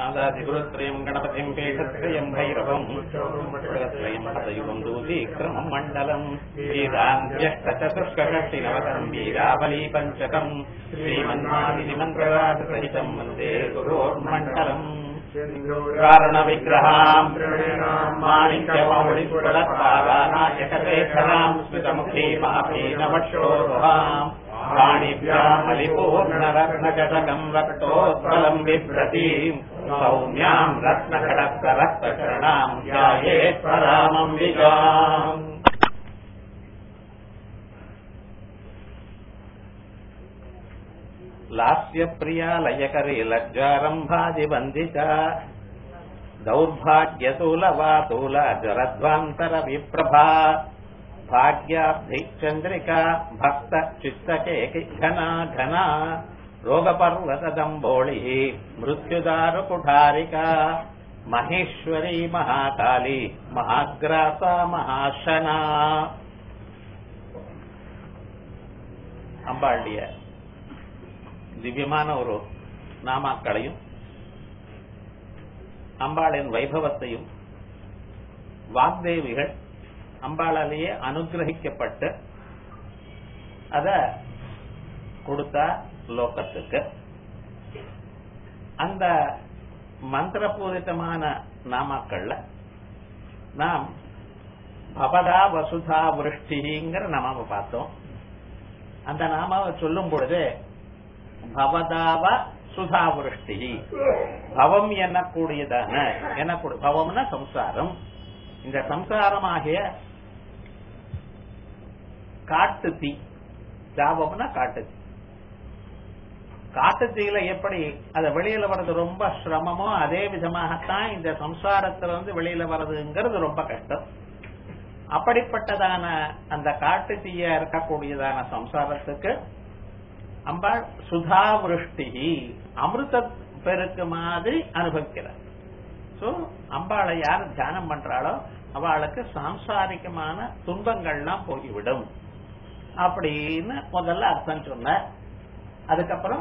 நாதாதிகுருத்ரயம் கணபதிம் பேஷத்ரயம் பைரவம் த்ரயம் பதயுகம் தூதீக்ரமம் மண்டலம் வேதாந்தியஷ்டசதுஷ்கஷஷ்டி நவகம் வீராவலி பஞ்சகம் ஸ்ரீமன்மாதினி மந்திரராஜசகிதம் வந்தே குரோர்மண்டலம் காரண விக்கிரகாம் மாணிக்யமௌளிபுரத்தாராநாயகேசராம் ஸ்மிதமுఖே மாபீனவட்டோருகாம் வாணிभ्यामलिपूर्णरत्नजटकम् रक्तोत्पलम् बिभ्रतीम् सौम्याम् रत्नखडस्तरक्तचरणाम् ध्यायेश्वरामम्बिकाम् लास्यप्रिया लयकरी लज्जारम्भादिवन्दिता दौर्भाग्यतूलवातूल जरध्वान्तरविप्रभा भाग्याब्धिचन्द्रिका भक्त चित्तके घना घना रोगपर्वतदम्बोळिः मृत्युदारुकुठारिका மகேஸ்வரி மகாகாளி மகாகிராசா மகாசனா அம்பாளுடைய திவ்யமான ஒரு நாமாக்களையும் அம்பாளின் வைபவத்தையும் வாக்தேவிகள் அம்பாளாலேயே அனுகிரகிக்கப்பட்டு அத கொடுத்தா லோகத்துக்கு அந்த மந்திரபூரிதமான நாமாக்கள்ல நாம் பவதா வசுதா விருஷ்டிங்கிற நாமாவை பார்த்தோம் அந்த நாமாவை சொல்லும் பொழுது பவதாவ சுதா விருஷ்டி பவம் எண்ணக்கூடியதான எண்ணக்கூடிய பவம்னா சம்சாரம் இந்த சம்சாரமாகிய காட்டு தீ தாபம்னா காட்டு தீ காட்டு தீயில எப்படி அத வெளியில வர்றது ரொம்ப சிரமமோ அதே விதமாகத்தான் இந்த சம்சாரத்திலிருந்து வெளியில வர்றதுங்கிறது ரொம்ப கஷ்டம் அப்படிப்பட்டதான அந்த காட்டு தீய இருக்கக்கூடியதான சம்சாரத்துக்கு அம்பாள் சுதா விருஷ்டி அமிர்த பெருக்கு மாதிரி அனுபவிக்கிறார் சோ அம்பாளை யார் தியானம் பண்றாளோ அவளுக்கு சாம்சாரிகமான துன்பங்கள்லாம் போய்விடும் அப்படின்னு முதல்ல அர்த்தம் சொன்ன அதுக்கப்புறம்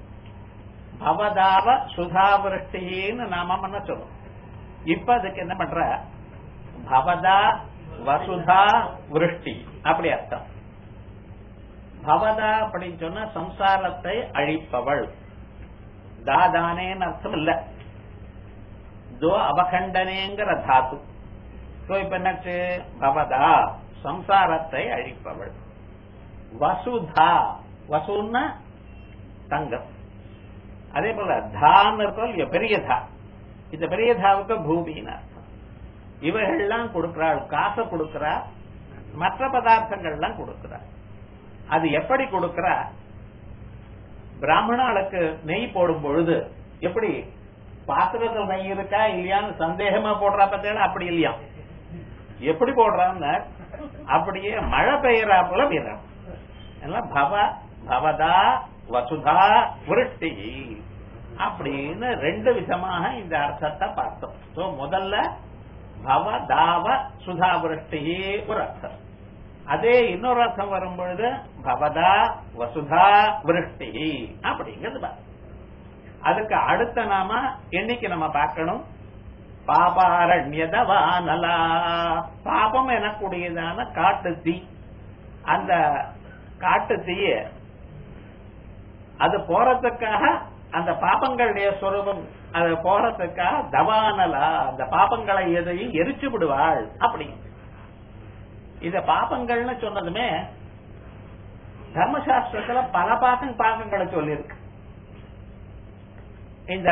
பவதாவ சுதாவிருஷ்டின்னு நாம என்ன சொல்லும் இப்ப அதுக்கு என்ன பண்ற பவதா வசுதா விருஷ்டி அப்படி அர்த்தம் பவதா அப்படின்னு சொன்னா சம்சாரத்தை அழிப்பவள் தாதானேன்னு அர்த்தம் இல்ல தோ அவகண்டனேங்கிற தாத்து சோ இப்ப என்னாச்சு பவதா சம்சாரத்தை அழிப்பவள் வசுதா வசுன்னா தங்கம் அதே போல தான் இருக்கோ இல்லையோ பெரிய தா இந்த பெரிய தாவுக்கு பூமின்னு அர்த்தம் இவைகள்லாம் கொடுக்கிறாள் காசை கொடுக்கிறா மற்ற பதார்த்தங்கள்லாம் கொடுக்கிறா அது எப்படி கொடுக்கிறா பிராமணாளுக்கு நெய் போடும் பொழுது எப்படி பாத்திரத்தில் நெய் இருக்கா இல்லையான்னு சந்தேகமா போடுறா பார்த்தா அப்படி இல்லையா எப்படி போடுறான்னு அப்படியே மழை பெய்யறா போல பெய்யறான் எல்லாம் பவ பவதா வசுதா விருஷ்டி அப்படின்னு ரெண்டு விதமாக இந்த அர்த்தத்தை பார்த்தோம் சோ முதல்ல பவ தாவ சுதா விருஷ்டி ஒரு அர்த்தம் அதே இன்னொரு அர்த்தம் வரும் பொழுது பவதா வசுதா விருஷ்டி அப்படிங்கிறது அதுக்கு அடுத்த நாம என்னைக்கு நம்ம பார்க்கணும் பாபாரண்யதவானலா பாபம் எனக்கூடியதான காட்டு தீ அந்த காட்டு தீய அது போறதுக்காக அந்த பாப்பங்களுடைய சொரூபம் அது போறதுக்காக தவானலா அந்த பாப்பங்களை எதையும் எரிச்சு விடுவாள் அப்படி இந்த பாப்பங்கள்னு சொன்னதுமே தர்மசாஸ்திரத்துல பல பாக்கம் பாக்கங்களை சொல்லியிருக்கு இந்த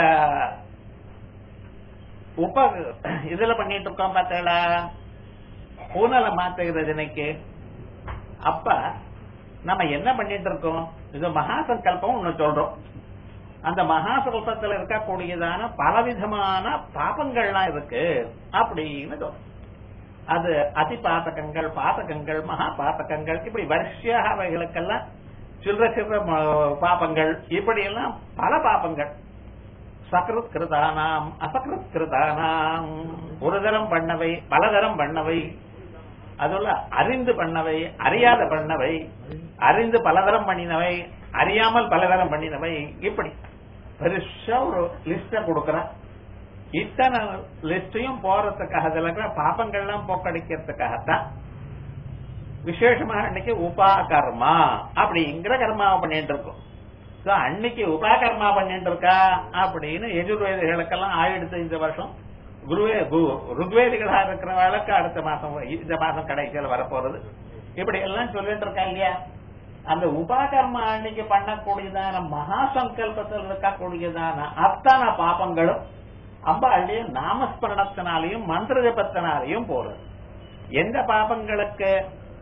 உப இதுல பண்ணிட்டு இருக்கோம் பார்த்தீங்களா பூனலை மாத்துகிறது இன்னைக்கு அப்ப நம்ம என்ன பண்ணிட்டு இருக்கோம் இது மகாசங்கல்பம் ஒண்ணு சொல்றோம் அந்த மகாசங்கல்பத்தில் இருக்கக்கூடியதான பலவிதமான பாபங்கள்லாம் இருக்கு அப்படின்னு சொல்றோம் அது அதி பாத்தகங்கள் பாத்தகங்கள் மகா பாத்தகங்கள் இப்படி வரிசையாக அவைகளுக்கெல்லாம் சில்லற சில்லற பாப்பங்கள் இப்படி எல்லாம் பல பாப்பங்கள் சக்ருத் கிருதானாம் அசக்ருத் கிருதானாம் ஒரு தரம் பண்ணவை பலதரம் பண்ணவை அதுல அறிந்து பண்ணவை அறியாத பண்ணவை அறிந்து பலதரம் பண்ணினவை அறியாமல் பலதரம் பண்ணினவை இப்படி பெருசா ஒரு லிஸ்ட கொடுக்கறான் இத்தனை லிஸ்டையும் போறதுக்காக அதுல இருக்கிற பாப்பங்கள்லாம் போக்கடிக்கிறதுக்காகத்தான் விசேஷமா அன்னைக்கு உபாகர்மா அப்படிங்கிற கர்மாவை பண்ணிட்டு இருக்கோம் So, அன்னைக்கு உபாகர்மா பண்ணிட்டு இருக்கா அப்படின்னு எஜுர்வேதிகளுக்கெல்லாம் ஆயிடுத்து இந்த வருஷம் குருவே கு- ருக்வேதிகளா இருக்கிறவளுக்கு அடுத்த மாசம் இந்த மாசம் கடைசியில் வரப்போறது இப்படி எல்லாம் சொல்லிட்டு இருக்கா இல்லையா அந்த உபாகர்மா அன்னைக்கு பண்ணக்கூடியதான மகா சங்கல்பத்தில் இருக்கக்கூடியதான அத்தனை பாபங்களும் அம்பாளுடைய நாமஸ்மரணத்தினாலையும் மந்திர ஜபத்தினாலையும் போறது எந்த பாபங்களுக்கு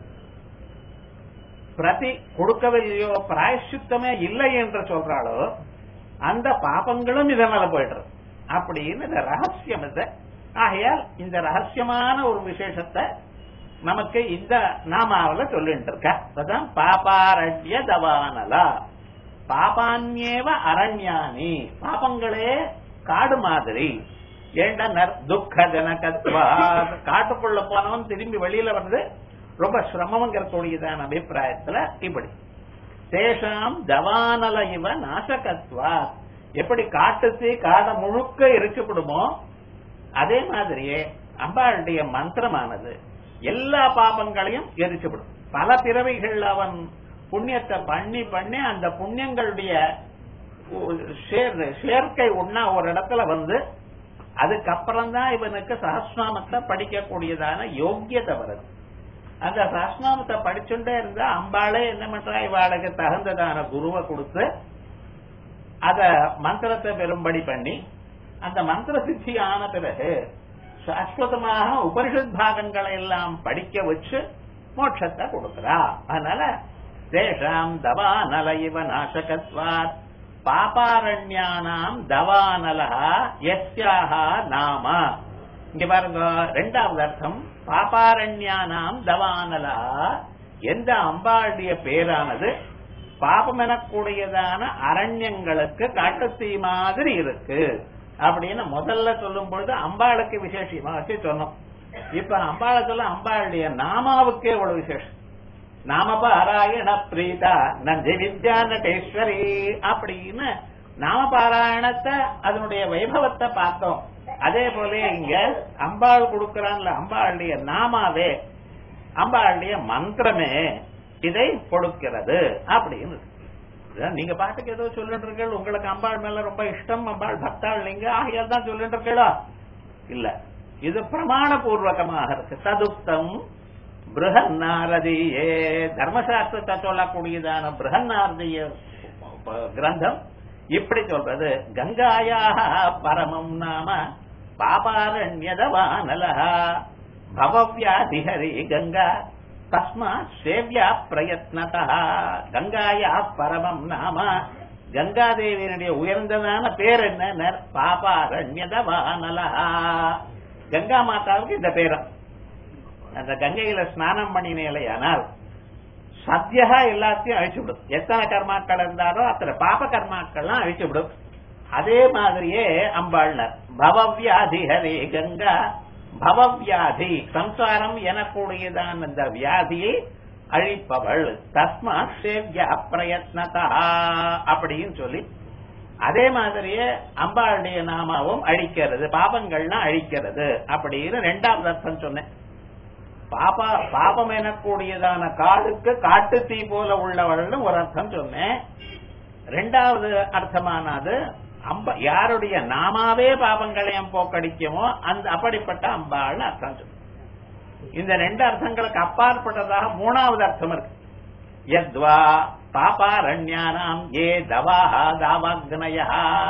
பிரதி கொடுக்கவில்லையோ பிராயஷ்சித்தமே இல்லை என்று சொல்றாளோ அந்த பாபங்களும் இதனால போயிடுறது அப்படின்னு இந்த ரகசியம் இது ஆகையால் இந்த ரகசியமான ஒரு விசேஷத்தை நமக்கு இந்த நாமாவில சொல்லிட்டு இருக்க அதான் பாபாரண்ய தவானலா பாபான்யேவ அரண்யானி பாபங்களே காடு மாதிரி ஏண்டா நர் துக்க ஜனகத்வா காட்டுக்குள்ள போனவன் திரும்பி வெளியில வந்து ரொம்ப சிரமங்கிறக்கூடியதான அபிப்பிராயத்துல இப்படி தேஷாம் தவானல இவ நாசகத்வா எப்படி காட்டுத்தி காடை முழுக்க இருக்குப்படுமோ அதே மாதிரியே அம்பாளுடைய மந்திரமானது எல்லா பாபங்களையும் எரிச்சுவிடும் பல பிறவைகள் அவன் புண்ணியத்தை பண்ணி பண்ணி அந்த புண்ணியங்களுடைய சேர்- சேர்க்கை ஒன்னா ஒரு இடத்துல வந்து அதுக்கப்புறம் தான் இவனுக்கு சஹஸ்நாமத்தை படிக்கக்கூடியதான யோக்கியத்தை வருது அந்த சஹஸ்நாமத்தை படிச்சுட்டே இருந்தா அம்பாளே என்ன பண்றா இவாளுக்கு தகுந்ததான குருவை கொடுத்து அத மந்திரத்தை பெரும்படி பண்ணி அந்த மந்திர சித்தி ஆன பிறகு சாஸ்வதமாக உபனிஷத் பாகங்களை எல்லாம் படிக்க வச்சு மோட்சத்தை கொடுக்கிறா அதனால தேஷாம் தவானல இவ நாசகத்வாத் பாபாரண்யானாம் தவானலா எஸ்யாக நாம இங்க பாருங்க ரெண்டாவது அர்த்தம் பாபாரண்யானாம் தவானலா எந்த அம்பாளுடைய பேரானது பாபம் எனக்கூடியதான அரண்யங்களுக்கு காட்டுத்தீ மாதிரி இருக்கு அப்படின்னு முதல்ல சொல்லும் பொழுது அம்பாளுக்கு விசேஷமா வச்சு சொன்னோம் இப்ப அம்பாளை சொல்ல அம்பாளுடைய நாமாவுக்கே இவ்வளவு விசேஷம் நாம பாராயண பிரீதா நந்தி வித்யா நட்டேஸ்வரி அப்படின்னு நாம பாராயணத்தை அதனுடைய வைபவத்தை பார்த்தோம் அதே போல இங்க அம்பாள் கொடுக்கிறான்ல அம்பாளுடைய நாமாவே அம்பாளுடைய மந்திரமே இதை கொடுக்கிறது அப்படின்னு இதான் நீங்க பாட்டுக்கு ஏதோ சொல்லிட்டு இருக்கீங்க உங்களுக்கு அம்பாள் மேல ரொம்ப இஷ்டம் அம்பாள் பக்தாள் நீங்க ஆகையால் தான் சொல்லிட்டு இருக்கீங்களா இல்ல இது பிரமாண பூர்வகமாக இருக்கு ததுப்தம் பிருகநாரதியே தர்மசாஸ்திரத்தை சொல்லக்கூடியதான பிருகநாரதிய கிரந்தம் இப்படி சொல்றது கங்காயாக பரமம் நாம பாபாரண்யதவானலா பவவ்யாதிஹரி கங்கா தஸ்மா சேவ்யா பிரயத்னதா கங்காயா பரமம் நாம கங்காதேவியினுடைய உயர்ந்ததான பேர் என்ன பாபாரண்யதவானலா கங்கா மாதாவுக்கு இந்த பேரம் அந்த கங்கையில ஸ்நானம் பண்ணினேலையானால் சத்தியகா எல்லாத்தையும் அழிச்சுவிடும் எத்தனை கர்மாக்கள் இருந்தாரோ அத்தனை பாப கர்மாக்கள்லாம் அழிச்சுவிடும் அதே மாதிரியே அம்பாள்னர் பவவியாதி ஹரே கங்கா பவவியாதி சம்சாரம் எனக்கூடியதான் அந்த வியாதியை அழிப்பவள் தஸ்மா சேவ்யா பிரயத்னதா அப்படின்னு சொல்லி அதே மாதிரியே அம்பாளுடைய நாமாவும் அழிக்கிறது பாபங்கள்லாம் அழிக்கிறது அப்படின்னு ரெண்டாவது அர்த்தம் சொன்னேன் பாபா பாபம் எனக்கூடியதான காடுக்கு காட்டு தீ போல உள்ளவள்னு ஒரு அர்த்தம் சொன்னேன் ரெண்டாவது அர்த்தமானது அம்ப யாருடைய நாமாவே பாபங்களையும் போக்கடிக்குமோ அந்த அப்படிப்பட்ட அம்பாள்னு அர்த்தம் சொன்னேன் இந்த ரெண்டு அர்த்தங்களுக்கு அப்பாற்பட்டதாக மூணாவது அர்த்தம் இருக்கு யத்வா பாபாரண்யானாம் ஏ தவாஹா தாவாக்னயா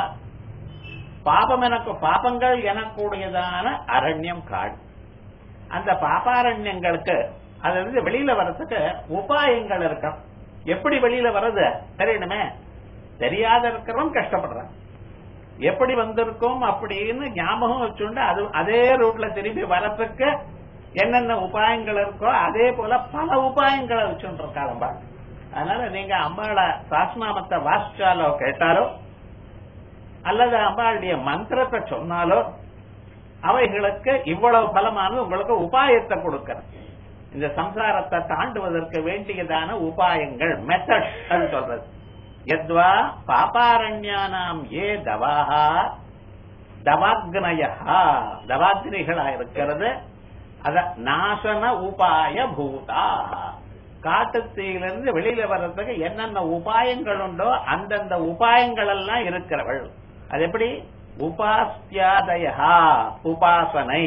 பாபம் எனக்கு பாபங்கள் எனக்கூடியதான அரண்யம் காடு அந்த பாபாரண்யங்களுக்கு அதுல இருந்து வெளியில வர்றதுக்கு உபாயங்கள் இருக்கும் எப்படி வெளியில வர்றது தெரியணுமே தெரியாத இருக்கிறவன் கஷ்டப்படுறான் எப்படி வந்திருக்கோம் அப்படின்னு ஞாபகம் வச்சுண்டு அது அதே ரூட்ல திரும்பி வரத்துக்கு என்னென்ன உபாயங்கள் இருக்கோ அதே போல பல உபாயங்களை வச்சுட்டு இருக்காளம்பா அதனால நீங்க அம்பாள சாஸ்நாமத்தை வாசிச்சாலோ கேட்டாலோ அல்லது அம்பாளுடைய மந்திரத்தை சொன்னாலோ அவைகளுக்கு இவ்வளவு பலமானது உங்களுக்கு உபாயத்தை கொடுக்கிறது இந்த சம்சாரத்தை தாண்டுவதற்கு வேண்டியதான உபாயங்கள் மெத்தட் அது சொல்றது எத்வா பாபாரண்யானாம் ஏ தவாஹா தவாக்னயா தவாக்னிகளா இருக்கிறது அத நாசன உபாய பூதா காட்டுத்தீயிலிருந்து வெளியில வர்றதுக்கு என்னென்ன உபாயங்கள் உண்டோ அந்தந்த உபாயங்கள் எல்லாம் இருக்கிறவள் அது எப்படி உபாஸ்தியாதயா உபாசனை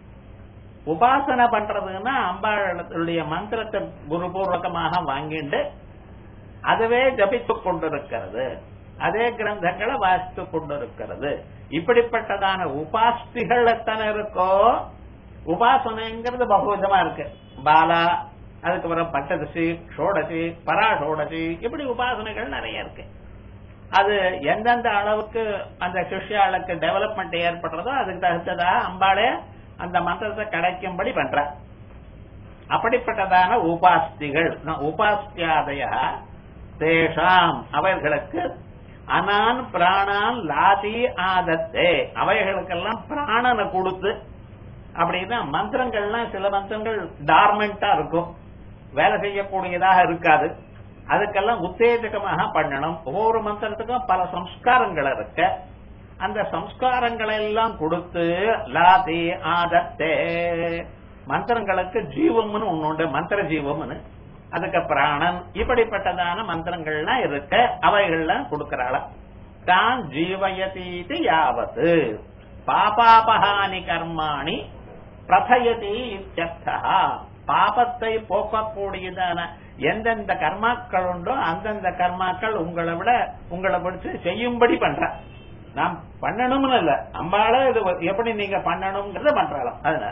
உபாசனை பண்றதுன்னா அம்பாளுடைய மந்திரத்தை குருபூர்வகமாக வாங்கிட்டு அதுவே ஜபித்துக் கொண்டிருக்கிறது அதே கிரந்தங்களை வாசித்து கொண்டிருக்கிறது இப்படிப்பட்டதான உபாஸ்திகள் எத்தனை இருக்கோ உபாசனைங்கிறது பகுவிதமா இருக்கு பாலா அதுக்கப்புறம் பட்டதசி ஷோடசி பராஷோடசி இப்படி உபாசனைகள் நிறைய இருக்கு அது எந்தெந்த அளவுக்கு அந்த சிஷ்யாளுக்கு டெவலப்மெண்ட் ஏற்படுறதோ அதுக்கு தகுந்ததா அம்பாளே அந்த மந்திரத்தை கிடைக்கும்படி பண்ற அப்படிப்பட்டதான உபாஸ்திகள் உபாஸ்தியாதய தேஷாம் அவர்களுக்கு அனான் பிராணான் லாதி ஆதத்தே அவைகளுக்கெல்லாம் பிராணனை கொடுத்து அப்படின்னா மந்திரங்கள்லாம் சில மந்திரங்கள் டார்மெண்டா இருக்கும் வேலை செய்யக்கூடியதாக இருக்காது அதுக்கெல்லாம் உத்தேஜகமாக பண்ணணும் ஒவ்வொரு மந்திரத்துக்கும் பல சம்ஸ்காரங்கள் இருக்கு அந்த சம்ஸ்காரங்களை எல்லாம் கொடுத்து லாதி ஆதத்தே மந்திரங்களுக்கு ஜீவம்னு ஒண்ணு உண்டு மந்திர ஜீவம்னு அதுக்கு பிராணன் இப்படிப்பட்டதான மந்திரங்கள்லாம் இருக்க அவைகள்லாம் கொடுக்கறாள தான் ஜீவயதீதி யாவத்து பாபாபகானி கர்மாணி பிரதயதி இத்தியர்த்தா பாபத்தை போக்கக்கூடியதான எந்தெந்த கர்மாக்கள் உண்டோ அந்தந்த கர்மாக்கள் உங்களை விட உங்களை பிடிச்சு செய்யும்படி பண்ற நாம் பண்ணணும்னு இல்ல அம்பால இது எப்படி நீங்க பண்ணணுங்கிறத பண்றாளாம் அதனால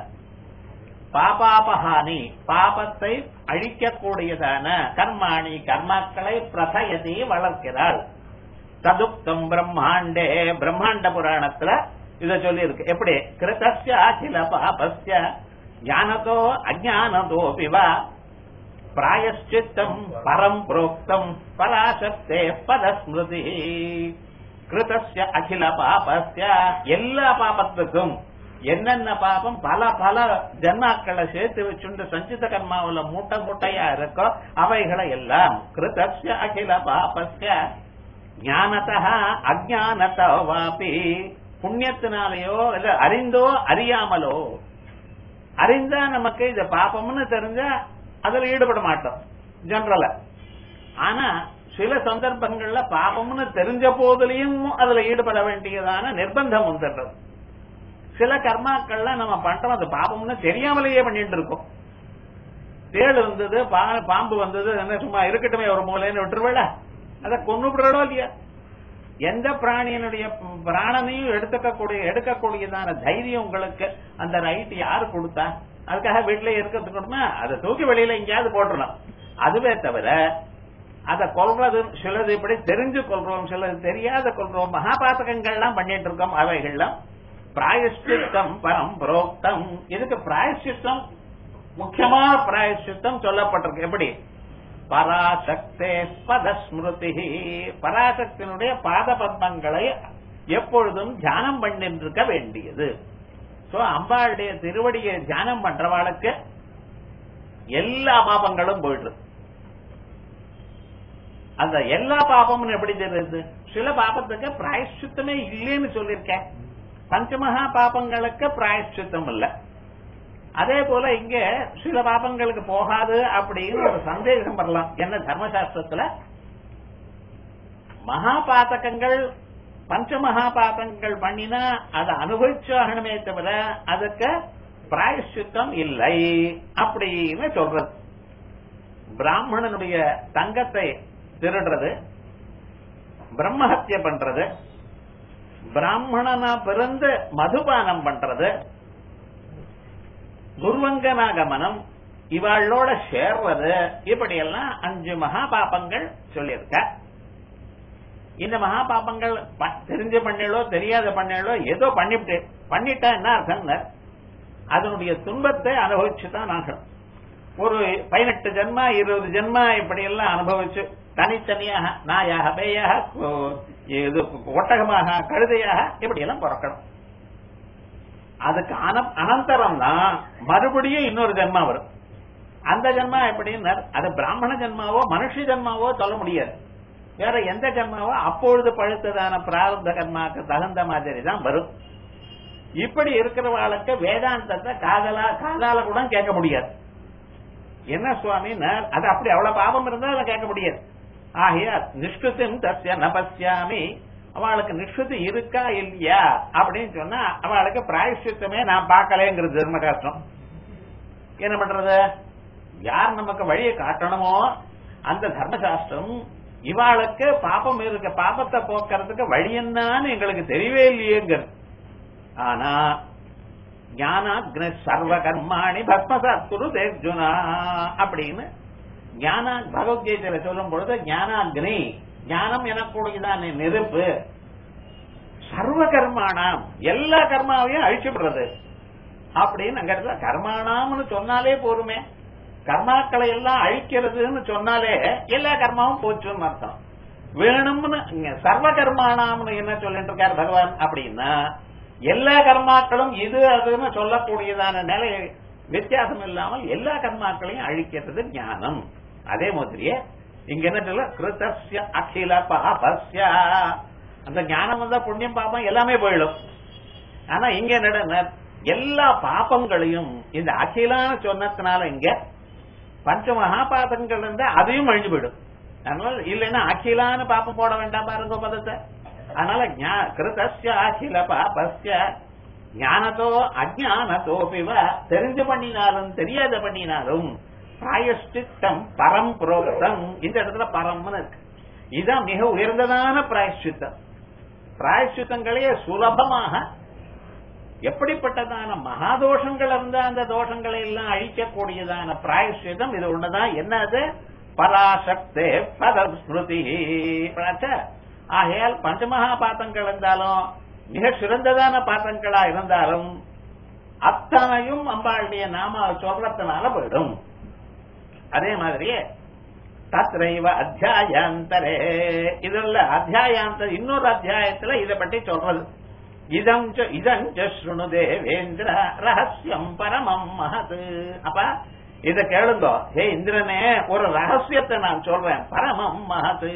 பாபாபஹானி பாபத்தை அழிக்கக்கூடியதான கர்மாணி கர்மாக்களை பிரதயதி வளர்க்கிறாள் ததுப்தம் பிரம்மாண்டே பிரம்மாண்ட புராணத்துல இத சொல்லி இருக்கு எப்படி கிருதஸ்ய அகில பாபஸ்ய ஞானதோ அஜானதோ பிவா பிராயஷ்சித்தம் பரம் புரோக்தம் பராசக்தே பதஸ்மிருதி கிருதஸ்ய அகில பாபஸ்ய எல்லா பாபத்துக்கும் என்னென்ன பாபம் பல பல ஜன்மாக்களை சேர்த்து வச்சுண்டு சஞ்சித கர்மாவுல மூட்டை மூட்டையா இருக்கோ அவைகளை எல்லாம் கிருதஸ்ய அகில பாபஸ்ய ஞானதா அஜானதோ வாபி புண்ணியத்தினாலேயோ இல்ல அறிந்தோ அறியாமலோ அறிந்தா நமக்கு இது பாப்பம்னு தெரிஞ்சா அதுல ஈடுபட மாட்டோம் ஜெனரலா ஆனா சில சந்தர்ப்பங்கள்ல பாபம்னு தெரிஞ்ச போதிலையும் அதுல ஈடுபட வேண்டியதான நிர்பந்தம் வந்துடுறது சில கர்மாக்கள்ல நம்ம பண்றோம் அது பாபம்னு தெரியாமலேயே பண்ணிட்டு இருக்கோம் தேள் வந்தது பாம்பு வந்தது என்ன சும்மா இருக்கட்டுமே ஒரு மூலைன்னு விட்டுருவேல அதை கொண்டு விடுறோம் இல்லையா எந்த பிராணியினுடைய பிராணனையும் எடுத்துக்கக்கூடிய எடுக்கக்கூடியதான தைரியம் உங்களுக்கு அந்த ரைட் யாரு கொடுத்தா அதுக்காக வீட்டுல இருக்கிறதுக்கு அதை தூக்கி வெளியில எங்கேயாவது போட்டுறணும் அதுவே தவிர அதை கொல்றது சிலது இப்படி தெரிஞ்சு கொள்றோம் சிலது தெரியாத கொள்றோம் மகாபாதகங்கள்லாம் பண்ணிட்டு இருக்கோம் அவைகள்லாம் பிராயஷ்டித்தம் பரம் புரோக்தம் இதுக்கு பிராயஷ்டித்தம் முக்கியமான பிராயஷ்டித்தம் சொல்லப்பட்டிருக்கு எப்படி பராசக்தே பதஸ்மிருதி பராசக்தினுடைய பாத பத்மங்களை எப்பொழுதும் தியானம் பண்ணிருக்க வேண்டியது சோ அம்பாளுடைய திருவடியை தியானம் பண்றவாளுக்கு எல்லா பாபங்களும் போயிடுது அந்த எல்லா பாபமும் எப்படி தெரியுது சில பாபத்துக்கு பிராயஷ்சித்தமே இல்லைன்னு சொல்லியிருக்கேன் பஞ்சமகா பாபங்களுக்கு பிராயஷ்சித்தம் இல்ல அதே போல இங்க சில பாபங்களுக்கு போகாது அப்படின்னு ஒரு சந்தேகம் வரலாம் என்ன தர்மசாஸ்திரத்துல மகாபாதகங்கள் பஞ்சமகாபாதங்கள் பண்ணினா அதை அனுபவிச்சாகணுமே தவிர அதுக்கு பிராயஷ்சித்தம் இல்லை அப்படின்னு சொல்றது பிராமணனுடைய தங்கத்தை திருடுறது பிரம்மஹத்திய பண்றது பிராமணனா பிறந்து மதுபானம் பண்றது துர்வங்கனாகமனம் இவாளோட சேர்றது இப்படி எல்லாம் அஞ்சு மகா பாபங்கள் சொல்லியிருக்க இந்த மகா பாபங்கள் தெரிஞ்ச பண்ணலோ தெரியாத பண்ணலோ ஏதோ பண்ணிவிட்டு பண்ணிட்டா என்ன அர்த்தம் அதனுடைய துன்பத்தை அனுபவிச்சுதான் ஆகணும் ஒரு பதினெட்டு ஜென்மா இருபது ஜென்மா இப்படி எல்லாம் அனுபவிச்சு தனித்தனியாக நாயாக பேயாக இது ஒட்டகமாக கழுதையாக இப்படி எல்லாம் பிறக்கணும் அதுக்கு அனந்தரம் தான் மறுபடியும் இன்னொரு ஜென்மா வரும் அந்த ஜென்மா எப்படின்னு அது பிராமண ஜென்மாவோ மனுஷ ஜென்மாவோ சொல்ல முடியாது வேற எந்த கர்மாவோ அப்பொழுது பழுத்ததான பிராரப்த கர்மாக்கு தகுந்த மாதிரி தான் வரும் இப்படி இருக்கிறவாளுக்கு வேதாந்தத்தை காதலா காதால கூட கேட்க முடியாது என்ன சுவாமி அது அப்படி அவ்வளவு பாவம் இருந்தா அதை கேட்க முடியாது ஆகையா நிஷ்கிருத்தம் தஸ்ய நபஸ்யாமி அவளுக்கு நிஷ்கிருதி இருக்கா இல்லையா அப்படின்னு சொன்னா அவளுக்கு பிராயசித்தமே நான் பார்க்கலங்கிறது தர்ம கஷ்டம் என்ன பண்றது யார் நமக்கு வழியை காட்டணுமோ அந்த தர்மசாஸ்திரம் இவாளுக்கு பாப்பம் இருக்க பாப்பத்தை போக்குறதுக்கு வழி என்னன்னு எங்களுக்கு தெரியவே இல்லையேங்கிறது ஆனா ஞானாக்ன சர்வ கர்மாணி பஸ்மசாத்துரு தேர்ஜுனா அப்படின்னு ஞான பகவத்கீதையில சொல்லும் பொழுது ஞானாக்னி ஞானம் எனக்கூடியதான நெருப்பு சர்வ கர்மானாம் எல்லா கர்மாவையும் அழிச்சுடுறது அப்படின்னு அங்க இடத்துல கர்மானாம்னு சொன்னாலே போருமே கர்மாக்களை எல்லாம் அழிக்கிறதுன்னு சொன்னாலே எல்லா கர்மாவும் போச்சுன்னு அர்த்தம் வேணும்னு இங்க சர்வ கர்மானாம்னு என்ன சொல்லிட்டு இருக்கார் பகவான் அப்படின்னா எல்லா கர்மாக்களும் இது அதுன்னு சொல்லக்கூடியதான நிலை வித்தியாசம் இல்லாமல் எல்லா கர்மாக்களையும் அழிக்கிறது ஞானம் அதே மாதிரியே இங்க என்ன சொல்ல கிருத்தஸ்ய அகில பாபஸ்ய அந்த ஞானம் வந்தா புண்ணியம் பாப்பம் எல்லாமே போயிடும் ஆனா இங்க என்ன எல்லா பாப்பங்களையும் இந்த அகிலான சொன்னதுனால இங்க பஞ்ச மகாபாதங்கள் இருந்தா அதையும் அழிஞ்சு போயிடும் அதனால இல்லைன்னா அகிலான பாப்பம் போட வேண்டாம் பாருங்க பதத்தை அதனால கிருத்தஸ்ய அகில பாபஸ்ய ஞானத்தோ அஜானத்தோபிவ தெரிஞ்சு பண்ணினாலும் தெரியாத பண்ணினாலும் பிராயஷ்டித்தம் பரம் புரோகத்தம் இந்த இடத்துல பரம்னு இருக்கு இதுதான் மிக உயர்ந்ததான பிராயஷ்டித்தம் பிராயஷ்டித்தங்களே சுலபமாக எப்படிப்பட்டதான மகாதோஷங்கள் இருந்த அந்த தோஷங்களை எல்லாம் அழிக்கக்கூடியதான பிராயஷ்டிதம் இது ஒண்ணுதான் என்னது பராசக்தே பதஸ்மிருதி ஆகையால் பஞ்சமகா பாத்தங்கள் இருந்தாலும் மிக சிறந்ததான பாத்தங்களா இருந்தாலும் அத்தனையும் அம்பாளுடைய நாம சொல்றதுனால போயிடும் அதே மாதிரியே தத்ரைவ அத்தியாயாந்தரே இதுல அத்தியாயாந்த இன்னொரு அத்தியாயத்துல இதை பற்றி சொல்றது இதம் இதம் சுணு தேவேந்திர ரகசியம் பரமம் மகது அப்ப இத கேளுங்க ஹே இந்திரனே ஒரு ரகசியத்தை நான் சொல்றேன் பரமம் மகது